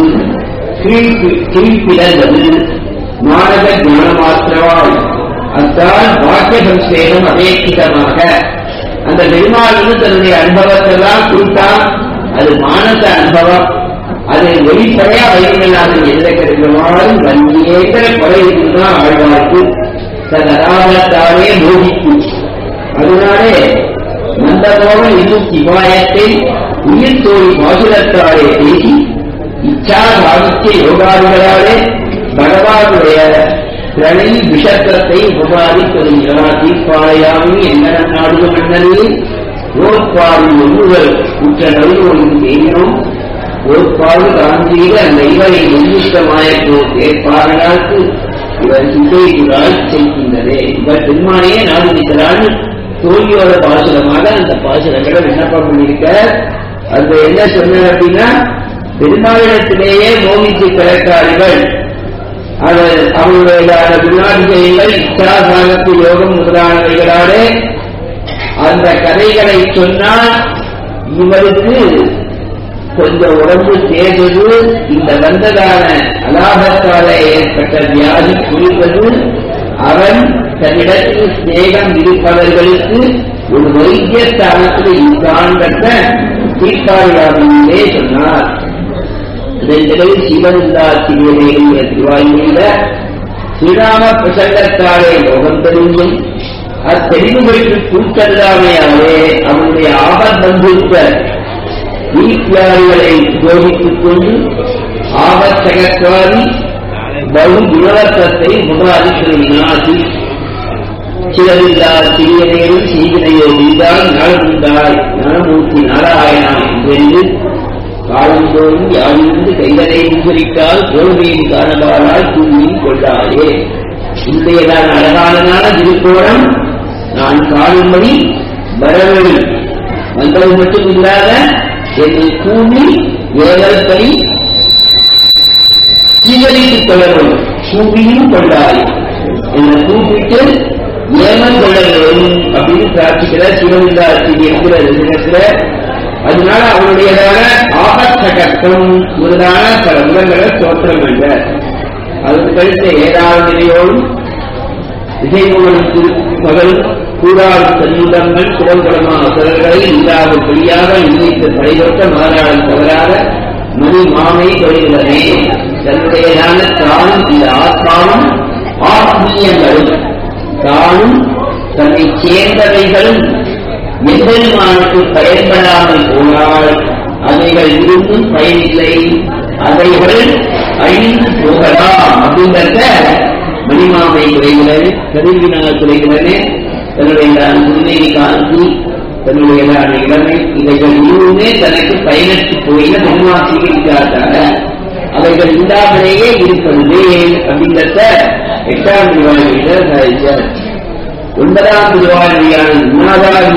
கீழ்ப்பிடந்தது மாணக ஞான மாத்திரவாய் அத்தால் வாக்கிய சம்சேகம் அபேட்சிதமாக அந்த பெருமாள் வந்து தன்னுடைய அனுபவத்தெல்லாம் கொடுத்தான் அது மானச அனுபவம் அது வெளிப்படையா வயிறுகளாக எந்த கிடைக்குமாறும் வன்னியேங்கிற கொலை இருக்குதான் ஆழ்வார்க்கு தன் அராமத்தாலே மோதிக்கும் அதனாலே நந்தமோக இன்னும் சிவாயத்தை உயிர் தோழி பாசுரத்தாலே பேசி இச்சா சாகித்ய யோகாதிகளாலே பகவானுடைய பிரணை விஷத்தத்தை உபவாதி தொடங்கினார் தீர்ப்பாளையாமி என்ன நாடுக மன்னரே ரோட்பாடு ஒன்றுகள் உற்ற நடுவோருக்கு தெரியும் ரோட்பாடு காந்தியில அந்த இவரை நிர்திஷ்டமாய ஏற்பாடுகளுக்கு இவர் சிந்தைக்குள்ளால் செய்கின்றதே இவர் பெருமானையே நாடுகிறான் தோல்வியோட பாசுரமாக அந்த பாசுரங்களை விண்ணப்பம் பண்ணியிருக்க அது என்ன சொன்னார் அப்படின்னா பெருமாளிடத்திலேயே மோகித்து கிடக்கார்கள் அவர் அவருடைய குணாதிசயங்கள் இச்சாசாகத்து யோகம் முதலானவைகளாலே அந்த கதைகளை சொன்னால் இவருக்கு கொஞ்சம் உடம்பு தேர்வது இந்த வந்ததான அலாபத்தாலே ஏற்பட்ட வியாதி குளிர்வது அவன் தன்னிடத்தில் சிநேகம் இருப்பவர்களுக்கு ஒரு வைத்திய ஸ்தானத்தில் இருக்கான் கட்ட தீர்ப்பாளியாகவே சொன்னார் இதன் சிவனில்லா சிறியதேங்கிற திருவாயுமையில ஸ்ரீராம பிரசங்கத்தாலே யோகம் தெரிஞ்சும் அத்தெளிவுகளுக்கு கூட்டல்லாமையாலே அவனுடைய ஆபத்தம்புத்த வீட்டியாரிகளை போதித்துக் கொண்டு ஆபத்தகக்காரி பகு குணவர்த்தத்தை முகாதிக்கிறாசி சிலரில்லா சிறியனையும் செய்தினையோ நீதான் நலமுண்டாய் நலமூர்த்தி நாராயணா என்றென்று காலந்தோறும் யாழிருந்து கைதலை முகரித்தால் தோல்வியின் காரணவாரால் தூங்கி கொண்டாயே இன்றையதான் அழகானதான திருக்கோணம் நான் காணும்படி வரவழி வந்தது மட்டும் இல்லாத என்னை கூவி ஏழல்படி சீகரித்துக் கொள்ளவும் கூவியும் கொண்டாய் என்னை கூப்பிட்டு ஏமன் கொள்ள வேண்டும் அப்படின்னு பிரார்த்திக்கிற சிவனில்லாட்சி என்கிற தினத்துல அதனால அவருடையதான ஆபத்தகத்தம் முதலான பல குணங்களை தோற்றம் என்ற அதற்கு கழித்த ஏழாவது நிலையோடும் இசைமூலம் மகள் கூடாது சன்னிதங்கள் குடங்குளமா அசரர்களை இல்லாத பொய்யாக இணைத்து படைபட்ட மாறாளன் தவறாத மணி மாமை தொழில்களே தன்னுடையதான தானும் இந்த ஆத்மாவும் ஆத்மீயங்களும் தானும் தன்னை சேர்ந்தவைகளும் எம்பெருமானுக்கு பயன்படாமல் போனால் அவைகள் இருந்தும் பயனில்லை அவைகள் அழிந்து போகலாம் அப்படிங்கிறத மணிமாமை குறைகிறேன் கருவினால் குறைகிறேனே தன்னுடைய உண்மையை காந்தி தன்னுடைய இளமை இவைகள் இன்னுமே தனக்கு பயனற்று போயின பெருமாசிக்காட்டாக அவைகள் இல்லாமலேயே இருப்பது அப்படிங்கிறத எட்டாம் திருவாரூரில் சாதிச்சார் ஒன்பதாம் திருவாரூரியான உண்ணாதாரம்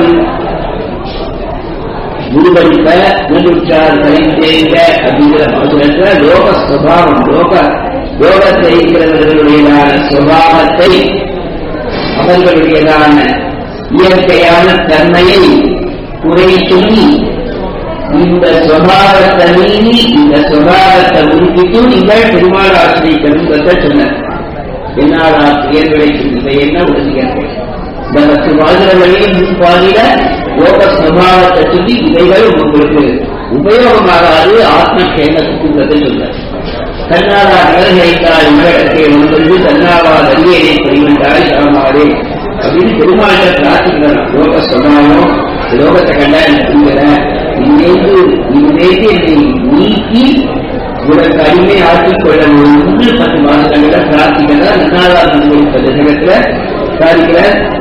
முழுவடிப்ப நூற்றார் கலைந்தேங்க அப்படிங்கிற அவசரத்துல லோக சுவாவம் லோக யோகத்தை இருக்கிறவர்களுடையதான சுவாவத்தை அவர்களுடையதான இயற்கையான தன்மையை குறை சொல்லி இந்த சுவாவத்தை மீறி இந்த சுவாவத்தை உறுப்பிட்டு நீங்கள் பெருமாள் ஆசிரியர் சொன்னார் என்னால் ஆசிரியர் கிடைக்கும் இதை என்ன உறுதியாக இந்த பத்து வாழ்கிற வழியில் முன் பாதியில யோக சுவாவத்தை சொல்லி இவைகள் உங்களுக்கு உபயோகமாகாது ஆத்ம கேமத்துக்கு சொல்ல தன்னாலா நிகழ்கைத்தால் உலகத்தை உணர்ந்து தன்னாவா அறிவியலை பரிவந்தாய் சாமாரே அப்படின்னு பெருமாள்கிட்ட பிரார்த்திக்கிறான் யோக சுவாவம் லோகத்தை கண்டா எனக்கு புரியல இங்கேந்து இங்கேந்து என்னை நீக்கி உனக்கு அடிமை ஆக்கிக் கொள்ள ஒன்று பத்து மாதங்கள்ல பிரார்த்திக்கிறதா நன்னாளா தசகத்துல சாதிக்கிற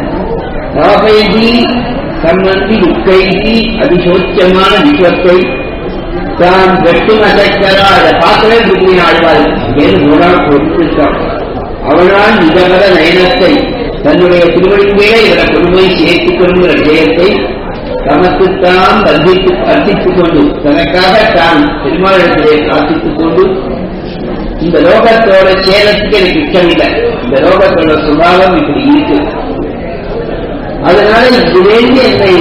ராபயதி சம்மந்தி துக்கைதி அதிசோச்சமான விஸ்வத்தை தான் வெட்டும் அசைக்கிறா அதை பார்க்கவே புத்தியை ஆழ்வாள் ஏன் மூணால் கொடுத்திருக்கான் அவனால் நிஜவர நயனத்தை தன்னுடைய திருவடியின் மேலே இவரை கொடுமை சேர்த்துக் கொள்கிற ஜெயத்தை தமக்குத்தான் வர்த்தித்து அர்த்தித்துக் கொண்டு தனக்காக தான் பெருமாளிடத்திலே பிரார்த்தித்துக் கொண்டு இந்த லோகத்தோட சேலத்துக்கு எனக்கு இஷ்டமில்லை இந்த லோகத்தோட சுபாவம் இப்படி இருக்கு அதனால இதுலேருந்து என்னை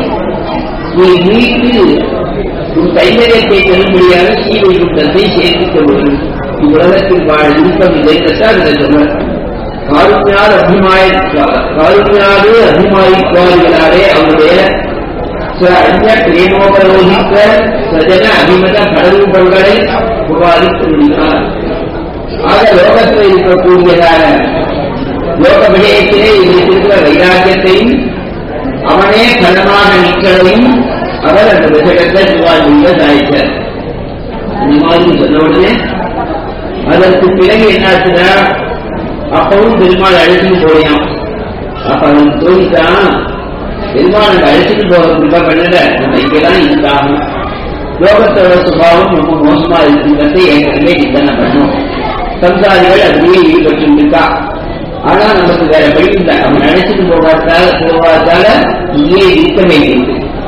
நீ மீட்டு உன் கைங்கரியத்தை பெறும்படியாக ஸ்ரீவைகுண்டத்தை சேர்த்துக் கொள்வது இவ்வுலகத்தில் வாழ விருப்பம் இல்லை என்றால் இதை சொல்ல காருண்யால் அபிமாய காருண்யாது அபிமாயிக்குவார்களாலே அவருடைய அஞ்ச பிரேமோபரோகித்த சஜன அபிமத கடவுள்களை புகாரித்து விடுகிறார் ஆக லோகத்தில் இருக்கக்கூடியதான லோக விஷயத்திலே இருக்கிற வைராக்கியத்தையும் அவனே கனமாக நிற்கிறதையும் அவர் அந்த விஷயத்தை சிவாஜியில சாய்ச்சார் இந்த மாதிரி சொன்ன உடனே அதற்கு பிறகு என்னாச்சுன்னா அப்பவும் பெருமாள் அழைச்சிட்டு போயான் அப்ப அவன் தோணித்தான் பெருமாள் அழைச்சிட்டு போகிறதுக்கு பண்ணல நம்ம இங்கெல்லாம் இருந்தாகும் லோகத்தோட சுபாவம் ரொம்ப மோசமா இருக்குங்கிறத ஏற்கனவே நிந்தனை பண்ணும் சம்சாரிகள் அதுலயே ஈடுபட்டு இருக்கா ஆனா நமக்கு வேற வழி இல்லை அவன் அழைச்சிட்டு போகாதால போகாதால இங்கே இருக்க வேண்டியது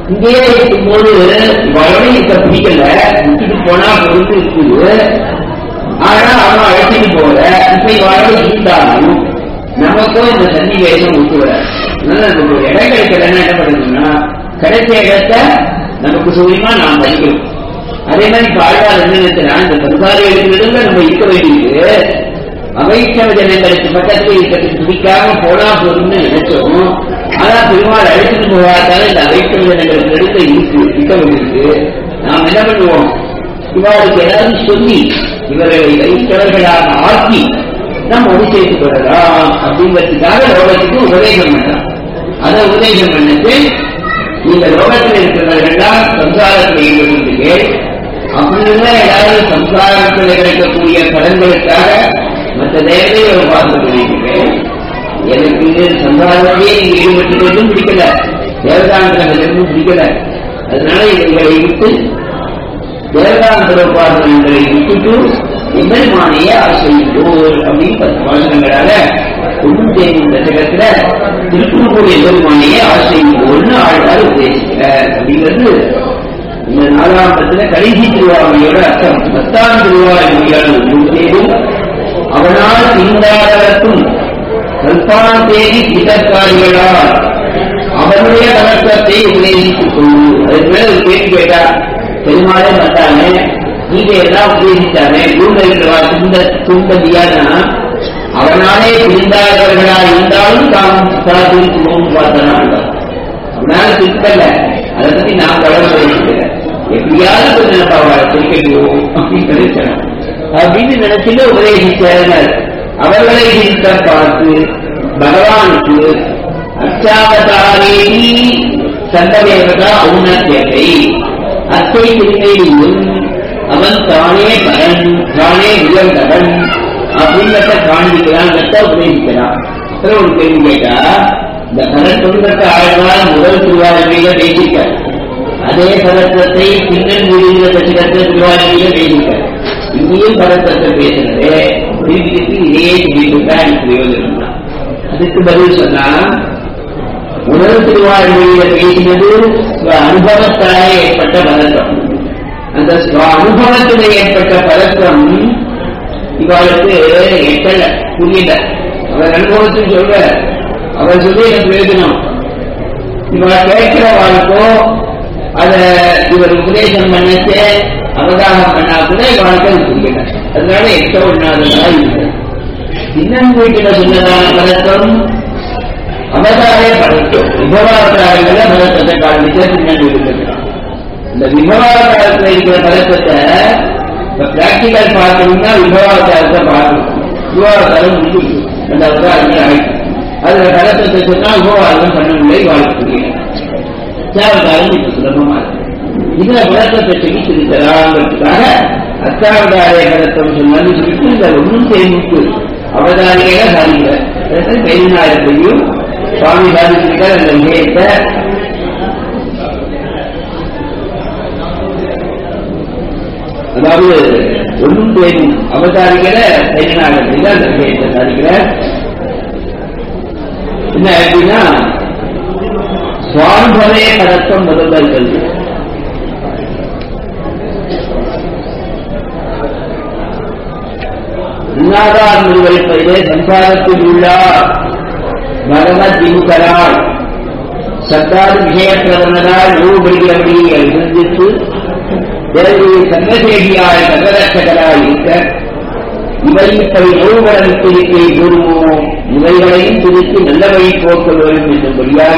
இங்கேயே இருக்கும்போது இவளோட இருக்க பிடிக்கல விட்டுட்டு போனா பொறுத்து இருக்குது ஆனா அவன் அழைச்சிட்டு போல இப்ப இவளோட இருந்தாலும் நமக்கும் இந்த சன்னிவேசம் ஒத்துவர அதனால நமக்கு ஒரு இடம் கிடைக்கலன்னா என்ன பண்ணணும்னா கிடைச்ச இடத்த நமக்கு சௌரியமா நாம் படிக்கணும் அதே மாதிரி இப்ப ஆழ்வார் என்ன நினைச்சா இந்த சம்சார இடத்துல நம்ம இருக்க வேண்டியது அவைஷ்ணவ ஜனங்களுக்கு பக்கத்துல இருக்கிறது பிடிக்காம போனா போதும்னு நினைச்சோம் ஆனா பெருமாள் அழைச்சிட்டு போகாதால இந்த அவைஷ்ணவ ஜனங்களுக்கு எடுத்த இருக்கு இருக்க வேண்டியிருக்கு நாம் என்ன பண்ணுவோம் இவருக்கு ஏதாவது சொல்லி இவர்களை வைஷ்ணவர்களாக ஆக்கி நம்ம ஒளி சேர்த்து கொள்ளலாம் அப்படிங்கிறதுக்காக லோகத்துக்கு உபதேசம் பண்ணலாம் அதை உபதேசம் பண்ணிட்டு இந்த லோகத்தில் இருக்கிறவர்கள்லாம் சம்சாரத்தில் ஈடுபட்டு அப்படின்னா ஏதாவது சம்சாரத்தில் கிடைக்கக்கூடிய பலன்களுக்காக மற்ற தேவதைகளை பார்த்து பண்ணிருக்கேன் எனக்கு இது சம்சாரத்திலேயே நீங்க ஈடுபட்டு கொண்டும் பிடிக்கல தேவதாந்திரங்களும் பிடிக்கல அதனால இவர்களை விட்டு தேவதாந்திர உபாசனங்களை விட்டுட்டு எம்பெருமானைய ஆசையோர் அப்படின்னு பத்து வாசனங்களால ஒன்றும் தேர்ந்த தசகத்துல திருக்குறக்கூடிய எம்பெருமானைய ஆசையோர்னு ஆழ்வார் உபதேசிக்கிறார் அப்படிங்கிறது இந்த நாலாம் பத்துல கடைசி திருவாமையோட அர்த்தம் பத்தாம் திருவாமையான ஒவ்வொரு அவனால் பின்தாரத்தும் கல்பான் தேதி பிதற்காரிகளால் அவனுடைய வழக்கத்தை உபதேசித்துக் கொள்ளு அதுக்கு மேல ஒரு கேள்வி கேட்டா பெருமாளே வந்தானே நீங்க எல்லாம் உபதேசித்தானே கூட இருக்கிறவா துண்ட துண்டதியானா அவனாலே பிரிந்தாதவர்களா இருந்தாலும் தாம் சாதிக்கணும் பார்த்தனா அவனால திருத்தல அதை பத்தி நான் கவலை எப்படியாவது கொஞ்சம் நம்ம அவளை பிரிக்கணும் அப்படின்னு நினைச்சேன் அப்படின்னு நினைச்சுட்டு உபதேசிச்சார் அவர்களை சிரித்த பார்த்து பகவானுக்கு அச்சாவதாரேதி சந்தவேகதா ஔன்னத்தியத்தை அத்தை திருநெல்லியும் அவன் தானே பலன் தானே உயர்ந்தவன் அப்படிங்கிறத காண்பிக்கிறான் உபதேசிக்கிறான் அப்புறம் ஒரு கேள்வி கேட்டா இந்த பலன் தொழில்நுட்ப ஆழ்வார் முதல் திருவாரூரில பேசிட்டார் அதே பதற்றத்தை பின்னன் வீடுகிற தசிகத்தை திருவாரூரில பேசிட்டார் இங்கேயும் பதற்றத்தை பேசுனதே திருப்பி இதே சொல்லிவிட்டா எனக்கு பிரயோஜனம் தான் அதுக்கு பதில் சொன்னா முதல் திருவாரூரில பேசினது ஸ்வ அனுபவத்தாலே ஏற்பட்ட பதற்றம் அந்த ஸ்வ அனுபவத்தில் ஏற்பட்ட பதற்றம் இவளுக்கு எட்டல புரியல அவர் அனுபவத்தில் சொல்ற அவர் சொல்லி எனக்கு பிரயோஜனம் இவள் கேட்கிறவாளுக்கோ அத இவர் உபதேசம் பண்ணச்சு அவதாரம் பண்ணா கூட இவளுக்கு அது புரியல அதனால எட்ட ஒண்ணாததா இருக்கு இன்னும் வீட்டுல சொன்னதான பதற்றம் அவதாரே பதற்றம் விபவாவதாரங்கள பதற்றத்தை காண்பிச்ச பின்னாடி இருக்கிறான் இந்த விபவாவதாரத்தில் இருக்கிற பதற்றத்தை பிராக்டிக்கல் பார்க்கணும்னா விபவாவதாரத்தை பார்க்கணும் விபவாவதாரம் முடியும் அந்த அவதாரங்கள் ஆயிடுச்சு அதுல கலத்தத்தை சொன்னா உபவாதம் பண்ண முடியாது வாழ்க்கை புரியல அச்சாவதாரம் இப்ப சுலபமா இருக்கு இதுல விளக்கத்தை சொல்லி திருத்தலாங்கிறதுக்காக அச்சாவதாரிய கலத்தம் சொன்னாலும் சொல்லிட்டு இந்த ஒன்றும் தெரிவித்து அவதாரிகளை சாதிக்கிற கைநாயகத்தையும் சுவாமி சாதிச்சிருக்கார் அந்த விஷயத்தை அதாவது ஒன்றும் தெரியும் அவதாரிக்கிற கைநாயகத்தில் அந்த விஷயத்தை சாதிக்கிறார் என்ன அப்படின்னா சுவானுபவே பதக்கம் முதல்ல இருக்கிறது இன்னாதார் நிர்வகிப்பதிலே சம்சாரத்தில் உள்ள பகவத் விமுகரால் சத்தாது விஷயப்பிரதனால் நூறுபடுகிறபடியை சிந்தித்து பிறகு சங்கசேகியாய் சங்கரட்சகராய் இருக்க இவை இப்படி நோவுகளத்தை கூறுமோ இவைகளையும் திருத்தி நல்ல வழி போக்க வேண்டும் என்னும்படியாக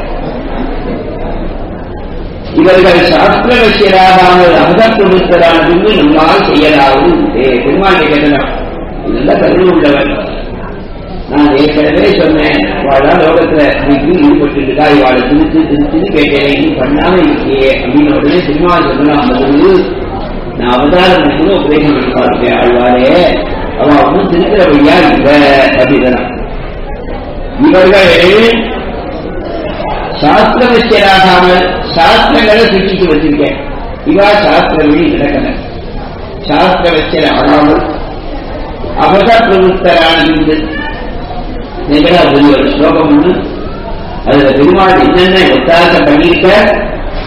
இவர்கள் சாஸ்திர விஷயராகாமல் அமுதம் கொடுத்ததான பின்பு நம்மால் செய்யலாவும் பெருமாள் கேட்கலாம் இதெல்லாம் கருணை உள்ளவன் நான் ஏற்கனவே சொன்னேன் அவள்தான் லோகத்துல இன்னைக்கு ஈடுபட்டு இருக்கா இவாளை திருத்து திருத்துன்னு கேட்டேன் நீ பண்ணாம இருக்கியே அப்படின்னு உடனே சினிமா சொல்லலாம் போது நான் அவதாரம் பண்ணி உபதேசம் பண்ணி பார்க்கிறேன் ஆழ்வாரே அவன் ஒன்றும் திருக்கிற வழியா இல்ல அப்படிதான் இவர்கள் சாஸ்திர விஷயராகாமல் சாஸ்திரங்களை சிக்கிட்டு வச்சிருக்கேன் இவா சாஸ்திரங்கள் நடக்கல சாஸ்திர விஷயம் ஆகாமல் அபத பிரவருத்தரான இருந்து நிகழ ஒரு ஸ்லோகம் ஒண்ணு அதுல பெருமாள் என்னென்ன ஒத்தாசம் பண்ணியிருக்க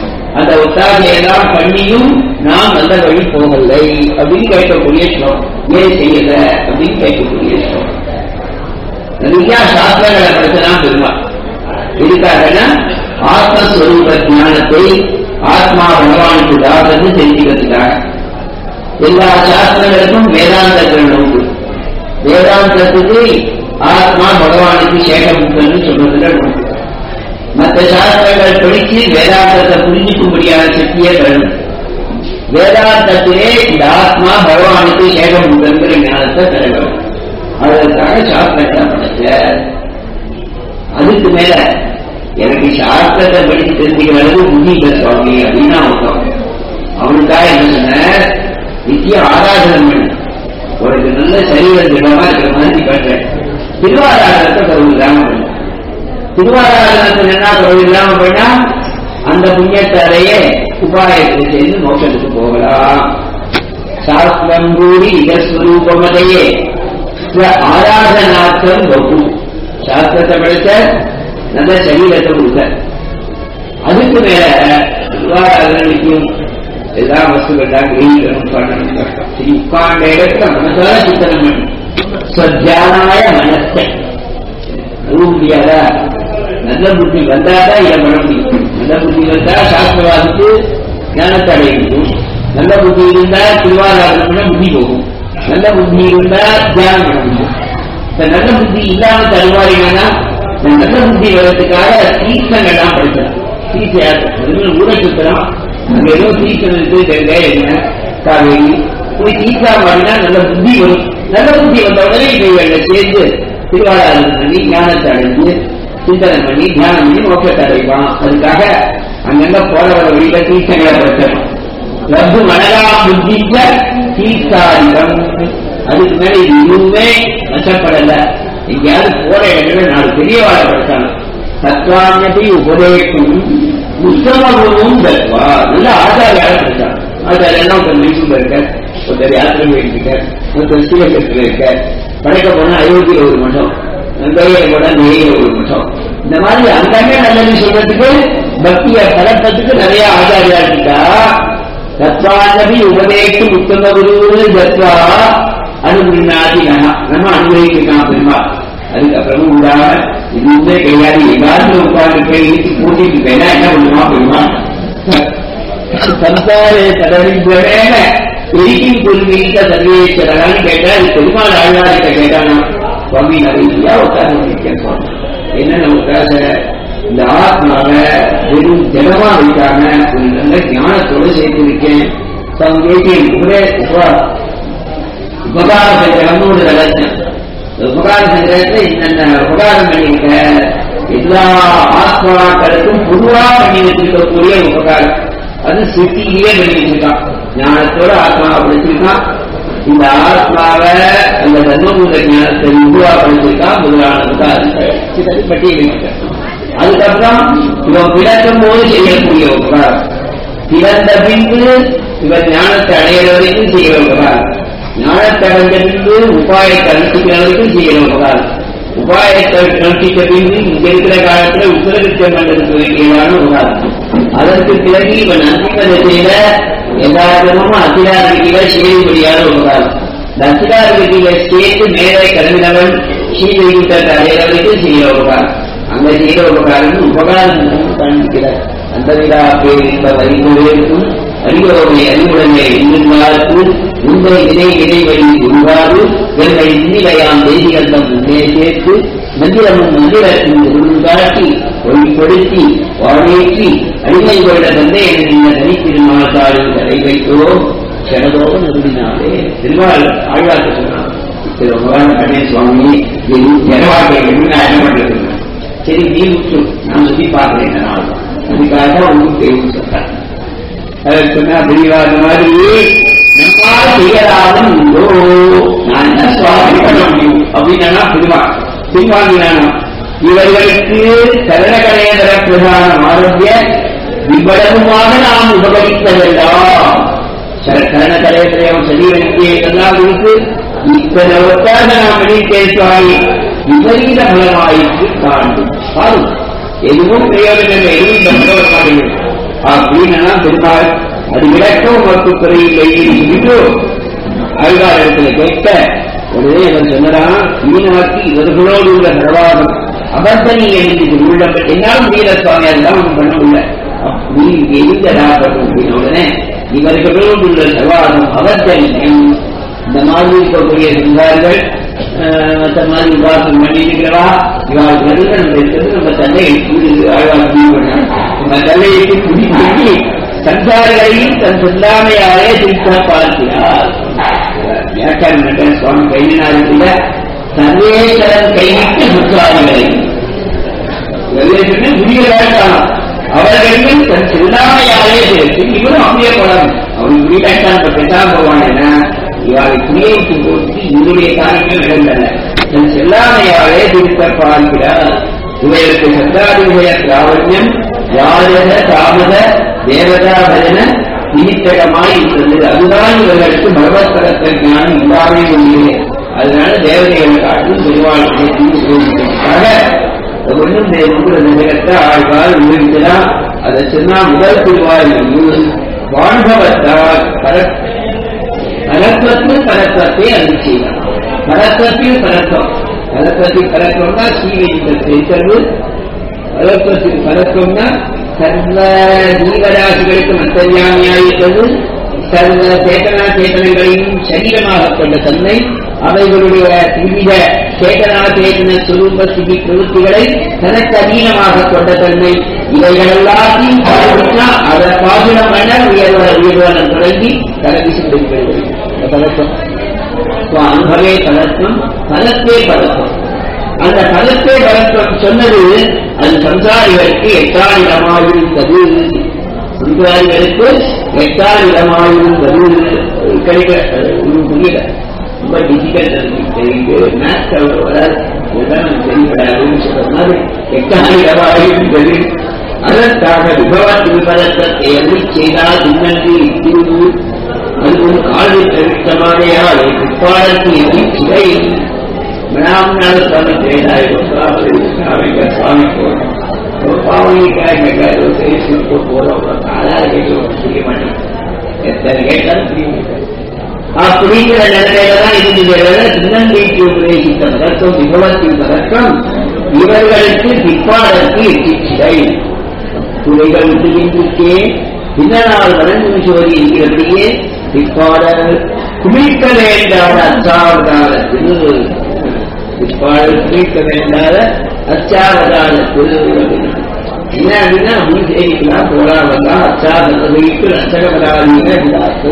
அந்த ஒத்தாசையெல்லாம் பண்ணியும் நாம் நல்ல வழி போகலை அப்படின்னு கேட்கக்கூடிய ஸ்லோகம் ஏன் செய்யல அப்படின்னு கேட்கக்கூடிய ஸ்லோகம் நிறைய சாஸ்திரங்களை படிச்சதான் பெருமாள் எதுக்காகனா ஆத்மஸ்வரூப ஞானத்தை ஆத்மா பகவானுக்கு தாசன்னு தெரிஞ்சுக்கிறதுக்காக எல்லா சாஸ்திரங்களுக்கும் வேதாந்தங்கள் உண்டு வேதாந்தத்துக்கு ஆத்மா பகவானுக்கு சேகமுக்தன்னு சொல்றதுல உண்டு மற்ற சாஸ்திரங்கள் படிச்சு வேதாந்தத்தை புரிஞ்சுக்கும்படியான சக்தியே வேணும் வேதாந்தத்திலே இந்த ஆத்மா பகவானுக்கு சேகமுக்தங்கிற ஞானத்தை தர வேண்டும் அதற்காக சாஸ்திரத்தை படைச்ச அதுக்கு மேல எனக்கு சாஸ்திரத்தை படித்து தெரிஞ்சுக்கிறது புத்தி இல்லை சுவாமி அப்படின்னு அவன் அவனுக்காக என்ன சொன்ன நித்திய ஆராதனம் பண்ணு உனக்கு நல்ல சரீரம் திடமா இருக்கிற மாதிரி பண்றேன் திருவாராதனத்தை குறவு இல்லாம பண்ணு திருவாராதனத்தை என்ன குறவு இல்லாம பண்ணா அந்த புண்ணியத்தாலேயே உபாயத்தை சேர்ந்து மோட்சத்துக்கு போகலாம் சாஸ்திரம் கூடி இதஸ்வரூபமதையே ஆராதனார்த்தம் பகு சாஸ்திரத்தை படித்த நல்ல சரீரத்தை கொடுத்த அதுக்கு மேல திருவாராதனைக்கும் எல்லா வஸ்துக்கள்லாம் கிரகிக்கணும் பண்ணணும் கஷ்டம் சரி உட்கார்ந்த இடத்துல மனசால சித்தனம் பண்ணி ஸ்வத்தியானாய மனத்தை அதுவும் முடியாதா நல்ல புத்தி வந்தாதான் இதை பண்ண முடியும் நல்ல புத்தி வந்தா சாஸ்திரவாதிக்கு ஞானத்தை அடைய முடியும் நல்ல புத்தி இருந்தா திருவாராதனம் பண்ண புத்தி போகும் நல்ல புத்தி இருந்தா தியானம் பண்ண முடியும் இப்ப நல்ல புத்தி இல்லாம தருவாரினா நல்ல புத்தி வர்றதுக்காக தீர்த்தங்கள்லாம் படிக்கலாம் தீர்த்த ஊரை சுத்தலாம் அங்க ஏதோ தீர்த்தம் இருக்கு கங்கை என்ன காவேரி போய் தீர்த்தா மாறினா நல்ல புத்தி வரும் நல்ல புத்தி வந்த உடனே இவைகளை சேர்ந்து திருவாராதனம் பண்ணி ஞானத்தை அடைஞ்சு சிந்தனை பண்ணி தியானம் பண்ணி மோட்சத்தை அடைவான் அதுக்காக அங்கங்க போற வர வழியில தீர்த்தங்களை படுத்தணும் ரப்பு மனதா புத்திக்க தீர்த்தாரிடம் அதுக்கு மேல இது எதுவுமே நஷ்டப்படல எங்கேயாவது போற இடத்துல நாலு பெரியவாழ படுத்தாங்க தத்வானத்தை உபதேசம் உத்தமகுணமும் தத்வா நல்ல ஆச்சாரியால படுத்தாங்க ஆச்சாரியெல்லாம் ஒருத்தர் மைசூர்ல இருக்க ஒருத்தர் யாத்திரை போயிருக்க ஒருத்தர் ஸ்ரீரங்கத்தில் இருக்க படைக்க போனா அயோத்தியில ஒரு மட்டம் கையில போனா நெய்யில ஒரு மட்டம் இந்த மாதிரி அங்கங்க நல்லது சொல்றதுக்கு பக்திய பழக்கத்துக்கு நிறைய ஆச்சாரியா இருக்கா தத்வானபி உபதேக்கு உத்தம குரு தத்வா அனுபவினாதி நம்ம அனுபவிக்கலாம் பெருமா அதுக்கப்புறமும் விடாம இதுவுமே கையாடி எல்லாரும் உட்கார்ந்து போய் கூட்டிட்டு போயினா என்ன பண்ணுமா பெருமா சம்சாரே தடவின்றவேன எரிக்கும் குருவீட்ட சர்வேஸ்வரகான்னு கேட்டா அது பெருமாள் ஆழ்வார்கிட்ட கேட்டானா சுவாமி நிறையா உட்கார்ந்து இருக்கேன் சுவாமி என்னென்ன உட்கார இந்த ஆத்மாவை வெறும் திடமா வைக்காம ஒரு நல்ல ஞானத்தோடு சேர்த்து இருக்கேன் உபதே உபகார சங்கரம்னு ஒரு ரகசியம் உபகார சங்கரத்தை இந்த உபகாரம் பண்ணிருக்க எல்லா ஆத்மாக்களுக்கும் பொதுவா பண்ணி வச்சிருக்கக்கூடிய உபகாரம் அது சித்தியிலேயே பண்ணி வச்சிருக்கான் ஞானத்தோட ஆத்மாவை படிச்சிருக்கான் இந்த ஆத்மாவை அந்த தர்மபூத ஞானத்தை உருவாக்கி முதலானதுக்கு அது பட்டியலிட்டார் அதுக்கப்புறம் இவன் பிறக்கும் போது செய்யக்கூடிய உபகாரம் பிறந்த பின்பு இவன் ஞானத்தை அடையிற வரைக்கும் செய்கிற உபகாரம் ஞானத்தை அடைஞ்ச பின்பு உபாயத்தை அனுப்பிக்கிற வரைக்கும் செய்கிற உபகாரம் உபாயத்தை அனுப்பிக்க பின்பு இங்க இருக்கிற காலத்துல உத்தரவித்த மண்டலத்துக்கு வேண்டியதான உபகாரம் அதற்கு பிறகு இவன் அந்திமத செய்த எல்லா விதமும் அத்திராதிகளை செய்யும்படியான உபகாரம் இந்த அத்திராதிகளை சேர்த்து மேலே கிளம்பினவன் ஸ்ரீவைகுண்டத்தை அடையிற வரைக்கும் செய்கிற உபகாரம் அங்க செய்கிற உபகாரம் உபகாரம் காண்பிக்கிறார் அந்த விழா பேரின்ப வரிமுறைக்கும் அறிவோரை அறிவுடனே எண்ணுமாறு உந்தை இணை இடைவெளி உருவாறு என்னை இன்னிலையாம் தேசிகந்தம் முன்னே சேர்த்து மந்திரமும் மந்திரத்தின் உருவாக்கி ஒளிப்படுத்தி வாழேற்றி அடிமை கொண்ட தந்தை என இந்த தனித்திருமாத்தாளில் தடை வைத்தோம் செனதோடு நிறுவினாலே திருவாள் ஆழ்வார்க்கு சொன்னான் திரு பகவான் கணே சுவாமி ஜனவாக்கை என்ன என்ன பண்றது சரி நீ முற்று நான் சுத்தி பார்க்கிறேன் இந்த நாள் அதுக்காக உங்களுக்கு தெரியும் சொல்றேன் அதற்கு சொன்னா பெரியவா அந்த மாதிரி நம்மால் செய்யலாதும் உண்டோ நான் என்ன சுவாமி பண்ண முடியும் அப்படின்னா பெருமா பின்வாங்கினானா இவர்களுக்கு சரணகலேதர பிரதான ஆரோக்கிய இவ்வளவுமாக நாம் உபகரிக்க வேண்டாம் சரண கலேதரம் சரீரனுக்கு இதெல்லாம் இருக்கு இத்தனை ஒத்தாக நாம் வெளியிட்டே சுவாமி விபரீத பலமாயிற்று தாண்டும் பாருங்க எதுவும் பிரயோஜனம் இல்லை எதுவும் தப்புவர மாட்டேங்குது அப்படின்னா பெருமாள் அது விளக்கம் உமக்கு குறையில்லை என்று அழுகார் இடத்துல கேட்க உடனே அவர் சொன்னதான் மீனவர்க்கு இவர்களோடு உள்ள பிரவாதம் அபர்த்தனி என்று உள்ள என்னாலும் முடியல சுவாமி அதெல்லாம் ஒன்றும் பண்ண முடியல நீ எங்கடா அப்படின்னு உடனே இவர்களோடு உள்ள பிரவாதம் அபர்த்தனியம் இந்த மாதிரி இருக்கக்கூடிய சென்றார்கள் மற்ற மாதிரி உபாசம் பண்ணிருக்கிறவா இவாள் நடுவில் நம்ம இருக்கிறது நம்ம தன்னையை கூடி ஆழ்வார் முடிவு பண்ணார் நம்ம தன்னையை குடி பண்ணி சஞ்சாரிகளையும் தன் சொல்லாமையாலே திருத்த பார்க்கிறார் வியாக்கியானம் பண்ற சுவாமி கையினாருக்குள்ள சர்வேஸ்வரன் கைவிட்டு சுற்றாரிகளை முடிய வேண்டாம் அவர்களையும் தன் சொல்லாமையாலே சேர்த்து இவரும் அப்படியே போலாம் அவன் புரிய வேண்டாம் பெற்றான் போவான் இவாளை புரியைக்கு போட்டு இவருடைய காரியங்கள் நடந்தன தன் செல்லாமையாலே திருத்த பார்க்கிறார் இவருக்கு சந்தாதிபய பிராவண்யம் யாரத தாமத தேவதா பஜன நிமித்தகமாய் இருந்தது அதுதான் இவர்களுக்கு பகவத்கரத்த ஞானம் இல்லாமே ஒன்றிலே அதனால தேவதைகளை காட்டும் பெருவாழ்க்கைக்காக ஒன்றும் நகரத்தை ஆழ்வார் உருவிக்கலாம் அதை சொன்னா முதல் திருவாயில் வாழ்பவத்தால் பரத்வத்தில் பரத்வத்தை அருள் செய்தார் பரத்வத்தில் பரத்வம் பரத்வத்தில் பரத்வம்னா ஸ்ரீவைகுண்டத்தை இருக்கிறது பரத்வத்தில் பரத்வம்னா சர்வ ஜீவராசிகளுக்கு மத்தஞ்சாமியாயிருப்பது சர்வ சேதனா சேதனங்களையும் சரீரமாக கொண்ட தன்மை அவைகளுடைய விவித சேதனா சேதன சுரூப ஸ்திதி பிரவృத்திகளை தனக்கு அதீனமாக கொண்ட தன்மை இவைகள் எல்லாத்தையும் பாதினா அதை பாசுரம் பண்ண உயர்வ உயர்வனம் தொடங்கி கலவி சிந்திக்கிறது பதக்கம் அனுபவே பதக்கம் பதத்தே பதக்கம் அந்த பதத்தே பதக்கம் சொன்னது அது சம்சாரிகளுக்கு எட்டாயிரமாயிருந்தது சம்சாரிகளுக்கு எட்டாயிரமாயிருந்தது கிடைக்க புரியல ரொம்ப டிஃபிகல்ட் தெரியுது மேத்ஸ் அவ்வளோ வராது இதுதான் எனக்கு தெரியப்படாதுன்னு சொல்ற மாதிரி எட்டாயிரமாயிருந்தது அதற்காக விபவத் விபரத்தை அருளி செய்தால் பின்னன்றி இத்திருவு அது ஒரு காலில் பிரவித்தமானையால் பிற்பாடற்கு எதி சிலை பிராமணால சுவாமி தேடாயிரம் சுவாமி போறோம் பாவனிக்காக போறோம் காலால கேட்க புரிய மாட்டேன் எத்தனை கேட்டாலும் புரிய மாட்டேன் அப்படிங்கிற நிலையில தான் இருந்தது திருநங்கைக்கு உபதேசித்த பதக்கம் விபவத்தின் பதக்கம் இவர்களுக்கு பிற்பாடற்கு எட்டிச்சிலை துறைகள் விட்டுவிட்டுக்கே பின்னனால் வளர்ந்து சோதி என்கிறபடியே பிற்பாடல் குமிழ்க்க வேண்டாத அச்சாவதாரத்தில் பிற்பாடல் குமிழ்க்க வேண்டாத அச்சாவதாரத்தில் என்ன அப்படின்னா அப்படி செய்திக்கலாம் போடா வந்தா அச்சாவதற்கு அச்சகபதாதீன விதாசு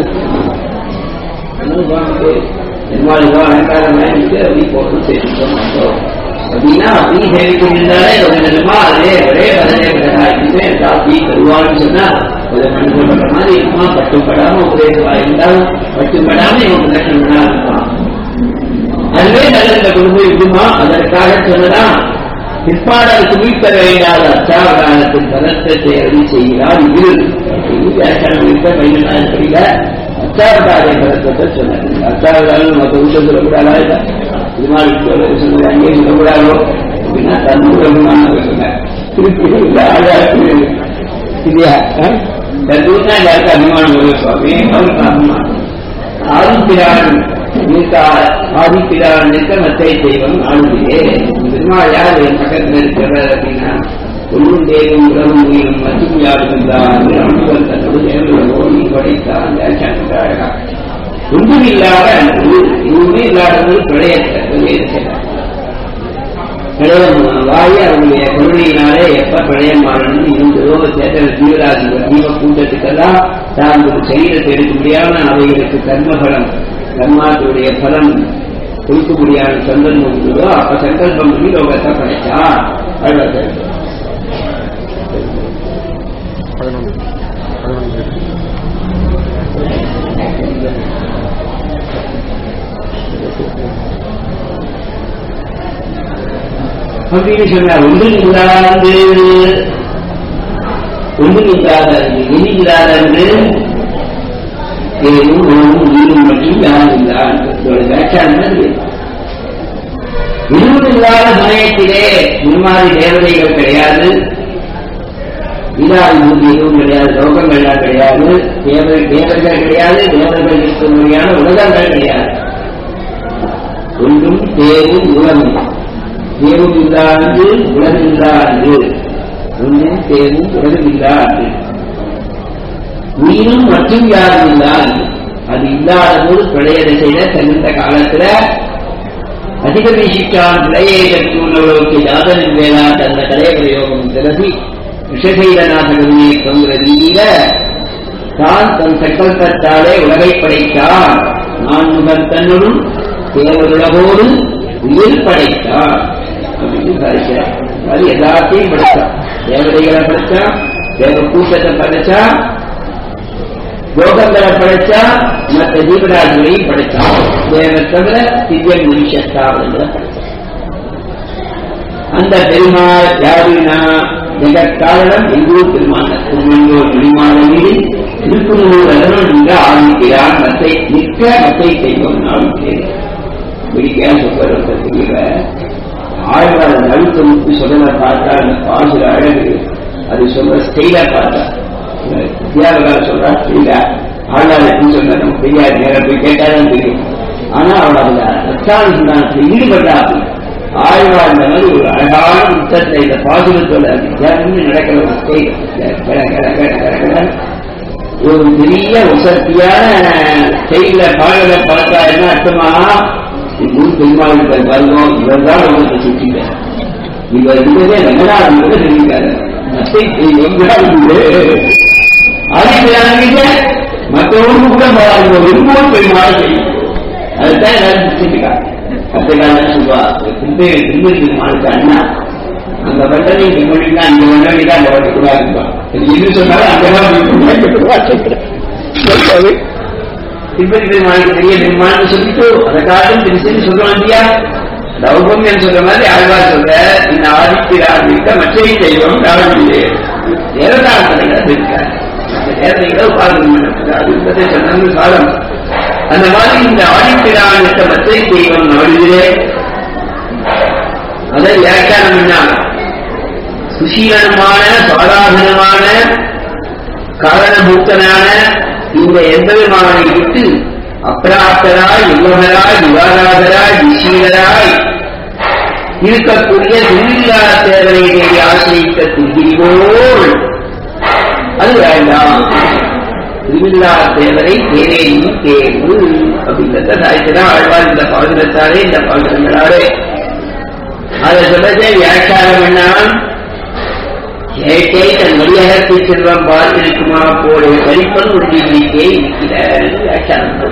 நிர்மாணிவா அலங்காரம் வாங்கிட்டு அப்படி போட்டு சேர்த்துக்க மாட்டோம் அப்படின்னா அப்படி சேவிக்கின்றாலே கொஞ்சம் கொஞ்சமா அதே ஒரே பதனே பிரகாரிச்சு காப்பி தருவான்னு சொன்னா கொஞ்சம் மனசு பண்ற மாதிரி இருக்குமா பட்டுப்படாம உபதேசம் இருந்தாலும் பட்டுப்படாம இவன் பிரதட்சணம் பண்ணா இருப்பான் அதுவே நல்ல குடும்பம் இருக்குமா அதற்காக சொன்னதான் பிற்பாடலுக்கு மீட்க வேண்டாத அச்சாவதானத்தின் பதத்தை அருள் செய்கிறார் இது வியாக்கியானம் இருக்க பையனாக தெரியல அச்சாவதாரிய பதத்தை சொன்னார் அச்சாவதாரம் மற்ற விஷயம் சொல்லக்கூடாதா இல்லை இது மாதிரி சொன்னது அங்கே சொல்லக்கூடாதோ அப்படின்னா தன்னுடைய சொன்னார் திருப்பி இந்த ஆழாக்கு இல்லையா தூர்னா எல்லாருக்கும் அபிமானம் வரும் சுவாமி அவருக்கு அபிமானம் ஆதிப்பிரான் இருக்க ஆதிப்பிரான் இருக்க மத்தை தெய்வம் ஆளுதிலே பெருமாள் யார் என் பக்கத்தில் இருக்கிறார் அப்படின்னா ஒன்றும் தேவும் உறவும் உயிரும் மற்றும் யாரும் தான் அனுபவம் தன்னோடு தேவர்களோடு படைத்தான் அழகா ஒன்றும் இல்லாத எதுவுமே இல்லாதது பிரளயத்தை பிரளயம் வாயி அவருடைய கருணையினாலே எப்ப பிரளயம் மாறணும் இருந்ததோ சேத்தன ஜீவராசி ஜீவ கூட்டத்துக்கெல்லாம் தான் ஒரு சரீரத்தை எடுக்க முடியாம அவைகளுக்கு கர்மபலம் கர்மாத்துடைய பலம் கொடுக்க முடியாத சந்தர்ப்பம் இருந்ததோ அப்ப சங்கல்பம் பண்ணி லோகத்தை படைச்சா அழுவத்தை அப்படின்னு சொன்னார் ஒன்று இல்லாது ஒன்று இல்லாத எது இல்லாத என்று ஏதும் ஒன்றும் உயிரும் மட்டும் யாரும் இல்லாத வியாக்கியானம் இருபது இல்லாத சமயத்திலே முன்மாதிரி தேவதைகள் கிடையாது லீலாவிபூதி எதுவும் கிடையாது லோகங்கள்லாம் கிடையாது தேவர் தேவர்கள் கிடையாது தேவர்கள் இருக்கும்படியான உலகங்கள் கிடையாது ஒன்றும் தேவும் உலகம் தேவும் இல்லாது உலகம் இல்லாது ஒன்றும் தேவும் உலகம் இல்லாது உயிரும் மற்றும் யாரும் இல்லாது அது இல்லாத போது பிரளய திசையில சென்ற காலத்துல அதிக வீசிக்கான் பிரளையை கற்றுள்ளவர்களுக்கு யாதனின் வேளா தந்த கலைய பிரயோகம் திரசி விஷசைலநாத கவிஞர் ரீதியில தான் தன் சங்கல்பத்தாலே உலகை படைத்தான் நான் முகர் தன்னுடன் தேவருலகோடு உயிர் படைத்தான் அப்படின்னு சாதிக்கிறார் அது எல்லாத்தையும் படைத்தான் தேவதைகளை படைச்சான் தேவ கூட்டத்தை படைச்சான் லோகங்களை படைச்சா மற்ற ஜீவராஜிகளையும் படைச்சான் தேவ தவிர திவ்ய மனுஷத்தாவங்களை படைச்சான் அந்த பெருமாள் யாருன்னா ஜெகத்காரணம் எங்கூர் பெருமான திருமங்கோர் மணிமாளில் திருக்குறூர் அதனுள் நின்ற ஆரம்பிக்கிறான் மத்தை நிற்க மத்தை செய்வோம் நாளும் பிடிக்க சொல்ற தெரியல ஆழ்வார் நழுத்த முத்து சொல்ல பார்த்தா அந்த பாசுர அழகு அது சொல்ற ஸ்டைலா பார்த்தா வித்யாவகார சொல்றா ஸ்டைலா ஆழ்வார் எப்படி சொன்னா நமக்கு தெரியாது நேரம் போய் கேட்டாதான் தெரியும் ஆனா அவள் அந்த ரத்தான ஈடுபட்டா ஆழ்வார் இந்த மாதிரி ஒரு அழகான புத்தகத்தை இந்த பாசுரத்தோட தியானம்னு நடக்கிற ஒரு ஸ்டைல் கட கட கட கட கட ஒரு பெரிய உசத்தியான ஸ்டைல பாடல பார்த்தா என்ன அர்த்தமா இன்னும் பெருமாளுக்கு வருவோம் இவர் தான் உங்களுக்கு சுற்றிட்டார் இவர் இருந்ததே ரங்கநாதன் கூட தெரிவிக்காரு ஆதித்யானீங்க மற்றவருக்கு கூட பாருங்க விரும்பவும் பெருமாள் செய்யும் அதுதான் எல்லாரும் சுற்றிருக்காங்க கத்தைக்கான சொல்வா திரும்பி திரும்பி பெருமாளுக்கு அண்ணா அந்த வண்டனை பெண்மணிக்கு அந்த வண்டனை தான் அந்த வண்டி கூட இருப்பான் இது சொன்னாலும் அந்த திருப்பதி பெருமாளுக்கு பெரிய பெருமாள்னு சொல்லிட்டு அதை காட்டும் திருச்சின்னு சொல்றோம் இல்லையா தௌபம்யம் சொல்ற மாதிரி ஆழ்வார் சொல்ற இந்த ஆதித்யராக இருக்க மற்றைய தெய்வம் ராவணியே தேவதாரத்தில் அது இருக்காரு தேவதைகளை உபாதனம் பண்ணக்கூடாது அது என்பதை சொன்னது காலம் அந்த மாதிரி இந்த ஆதித்யராக இருக்க மற்றைய தெய்வம் நாடுகிறே அதை வியாக்கியானம் பண்ணாங்க சுசீலனமான சாதாரணமான காரணபூத்தனான இந்த எம்பெருமானை விட்டு அப்ராப்தராய் யுவகராய் யுவாராதராய் விசீலராய் இருக்கக்கூடிய துணில்லா தேவனை தேடி ஆசிரித்த துகிரிவோள் அது வேண்டாம் திருவில்லா தேவரை தேவையும் தேவு அப்படிங்கிறத சாய்த்துதான் ஆழ்வார் இந்த பாசுரத்தாரே இந்த பாசுரங்களாரே அதை சொல்லதே வியாக்கியானம் என்னால் கேட்டே தன் வழியகத்தை செல்வம் பார்த்திருக்குமா போல கழிப்பன் உறுதியிலேயே இருக்கிற வியாக்கியானம்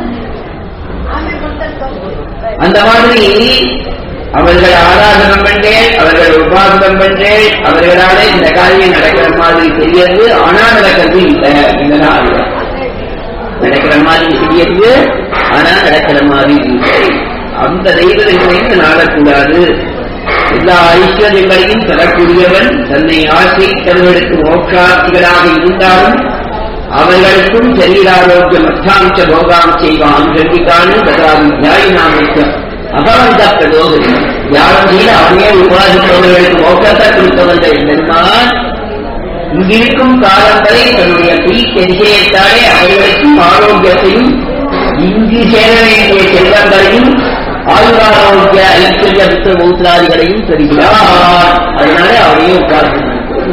அந்த மாதிரி அவர்கள் ஆராதனம் பண்ணேன் அவர்கள் உபாசனம் பண்ணேன் அவர்களாலே இந்த காரியம் நடக்கிற மாதிரி தெரியறது ஆனா நடக்கிறது இல்லை இதனால் நடக்கிற மாதிரி தெரியறது ஆனா நடக்கிற மாதிரி இல்லை அந்த தெய்வத்தை நாடக்கூடாது எல்லா ஐஸ்வர்யங்களையும் பெறக்கூடியவன் தன்னை ஆசைத்தவர்களுக்கு மோட்சார்த்திகளாக இருந்தாலும் அவர்களுக்கும் சரீராரோக்கிய மத்தாம்ச போகாம் செய்வான் சொல்லிக்கானு ததாவி தியாயினாமிக்க அபவந்த பிரதோகம் யாரும் செய்த அவனே உபாதிப்பவர்களுக்கு மோக்கத்தை கொடுத்தவந்த என்னென்னால் இங்கிருக்கும் காலம் வரை தன்னுடைய தீக்க விஷயத்தாலே அவர்களுக்கும் ஆரோக்கியத்தையும் இங்கு சேர வேண்டிய செல்வங்களையும் ஆயுராரோக்கிய ஐஸ்வர்ய புத்த மூத்திராதிகளையும் தருகிறார் அதனால அவரையும் உட்கார்ந்து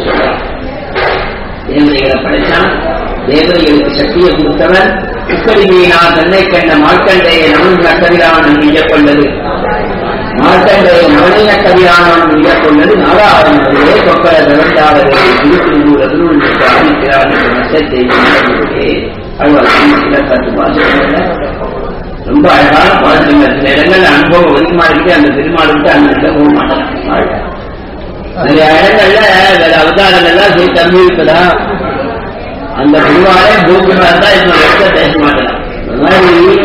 தேவதைகளை படைத்தான் தேவதைகளுக்கு சக்தியை கொடுத்தவர் உக்கடிமையினா தன்னை கண்ட மார்க்கண்டைய நவன் கவிரானன் கொண்டது மார்க்கண்டைய நவனிய கவிரானன் கொண்டது நாராயணர்களே கொப்பர தவண்டாவது திருக்குறூர் ஆதிக்கிறார் என்ற மச்சத்தை அழுவார் பத்து மாதம் ரொம்ப அழகான பாடல்கள் சில இடங்கள்ல அனுபவம் அதிகமா இருக்கு அந்த பெருமாளுக்கு அந்த இடத்துல போக மாட்டாங்க நிறைய இடங்கள்ல வேற அவதாரங்கள்லாம் போய் தம்பி இருப்பதா அந்த பெருமாளே பூக்குமா இருந்தா இப்ப எடுத்த பேச மாட்டேன் அந்த மாதிரி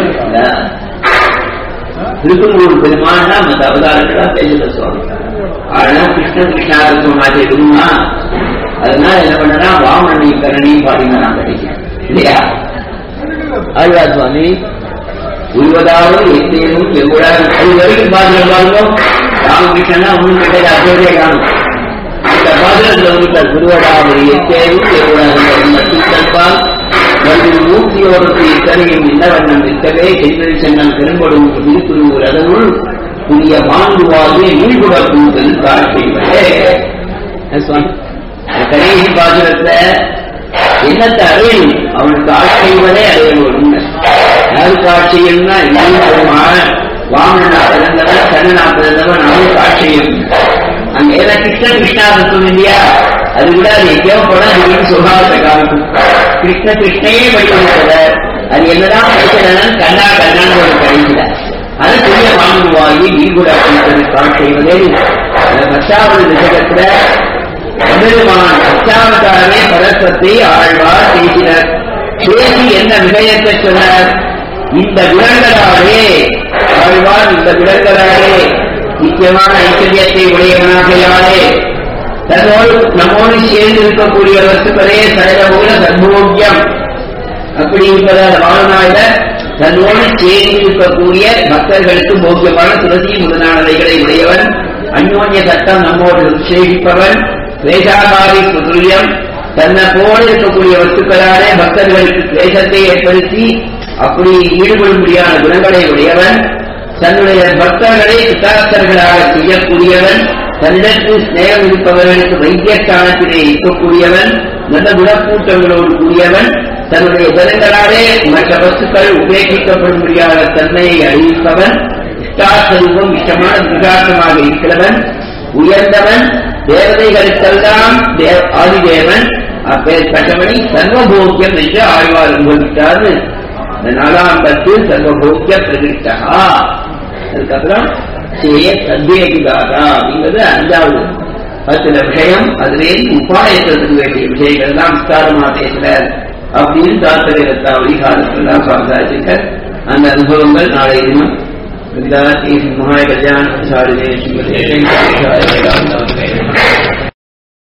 திருப்பங்கூர் பெருமாள்னா மற்ற அவதாரங்கள்லாம் பேசுற சுவாமி ஆனா கிருஷ்ண கிருஷ்ணார சோமாஜி விரும்பா அதனால என்ன பண்ணனா வாமணி கரணி பாடினா கிடைக்கும் இல்லையா ஆழ்வா சுவாமி உருவதாவது எத்தேனும் எவ்வளவு அது வரைக்கும் பாருங்க பாருங்க ராமகிருஷ்ணனா ஒன்றும் கிடையாது அதோடய காணும் இந்த பாதத்தில் உள்ள திருவடாமொழியை தேர்வு திருவடாமல் மட்டும்தான் வந்து மூர்த்தியோருக்கு இத்தனையும் இன்னவண்ணம் வித்தவே சென்றில் சென்னம் பெரும்படும் திருக்குறுவர் அதனுள் புதிய மாண்டுவாகி நீள்குட கூந்தல் காட்சிவரே கடைசி பாசுரத்தை என்னத்தை அடையணும் அவனுக்கு ஆட்சிவரே அடையணும் யாருக்கு ஆட்சியம்னா இன்னும் பெருமாள் வாமனா பிறந்தவன் கண்ணனா பிறந்தவன் அவனுக்கு ஆட்சியம் அங்க ஏதா கிருஷ்ண கிருஷ்ணா இருக்கும் இல்லையா அது கூட அது எங்கேயோ போனா அது சுகாவத்தை காமிக்கும் கிருஷ்ண கிருஷ்ணையே வடிவமைத்தவர் அது என்னதான் படிக்கிறான் கண்ணா கண்ணான்னு ஒரு கழிக்கல அது பெரிய வாங்குவாகி நீர்குட அப்படின்றது காட்சிவதே பத்தாவது விஷயத்துல பெருமான் அச்சாவதாரே பரஸ்பத்தை ஆழ்வார் பேசினர் பேசி என்ன விஷயத்தை சொன்னார் இந்த விலங்களாலே ஆழ்வார் இந்த விலங்களாலே நிச்சயமான ஐஸ்வர்யத்தை உடையவனாகையாலே தன்னோடு நம்மோடு சேர்ந்து இருக்கக்கூடிய வஸ்துக்களே சரகமூல சர்வோக்கியம் அப்படி இருப்பதால் வாழ்நாள தன்னோடு சேர்ந்து இருக்கக்கூடிய பக்தர்களுக்கு போக்கியமான துளசி முதலானவைகளை உடையவன் அந்யோன்ய சட்டம் நம்மோடு சேவிப்பவன் கிளேசாகாரி துல்லியம் தன்னை போல இருக்கக்கூடிய வஸ்துக்களாலே பக்தர்களுக்கு கிளேசத்தை ஏற்படுத்தி அப்படி ஈடுபடும்படியான குணங்களை உடையவன் தன்னுடைய பக்தர்களை பிதாஸ்தர்களாக செய்யக்கூடியவன் தன்னிடத்தில் ஸ்நேகம் இருப்பவர்களுக்கு வைத்தியஸ்தானத்திலே இருக்கக்கூடியவன் நல்ல குணக்கூட்டங்களோடு கூடியவன் தன்னுடைய ஜனங்களாலே மற்ற வஸ்துக்கள் உபேட்சிக்கப்படும்படியான தன்மையை அறிவிப்பவன் இஷ்டாசரூபம் இஷ்டமான விகாசமாக இருக்கிறவன் உயர்ந்தவன் தேவதைகளுக்கெல்லாம் தேவ- ஆதிதேவன் அப்பேற்பட்டபடி சர்வபோக்கியம் என்று ஆழ்வார் அனுபவித்தார் இந்த நாலாம் பத்து சர்வபோக்கிய பிரதிஷ்டா அதுக்கப்புறம் சேய சந்தேகிதாதா அப்படிங்கிறது அஞ்சாவது பத்துல விஷயம் அதிலே உபாயத்திற்கு வேண்டிய விஷயங்கள் எல்லாம் விஸ்தாரமா பேசுறார் அப்படின்னு தாத்திரத்தாவதி காலத்துலாம் சுவாமிதாச்சிருக்க அந்த அனுபவங்கள் நாளை தினம் விதாத்தி மகாய கல்யாண சாரிதே ஸ்ரீமதே வெங்கடேஷாய வேதாந்த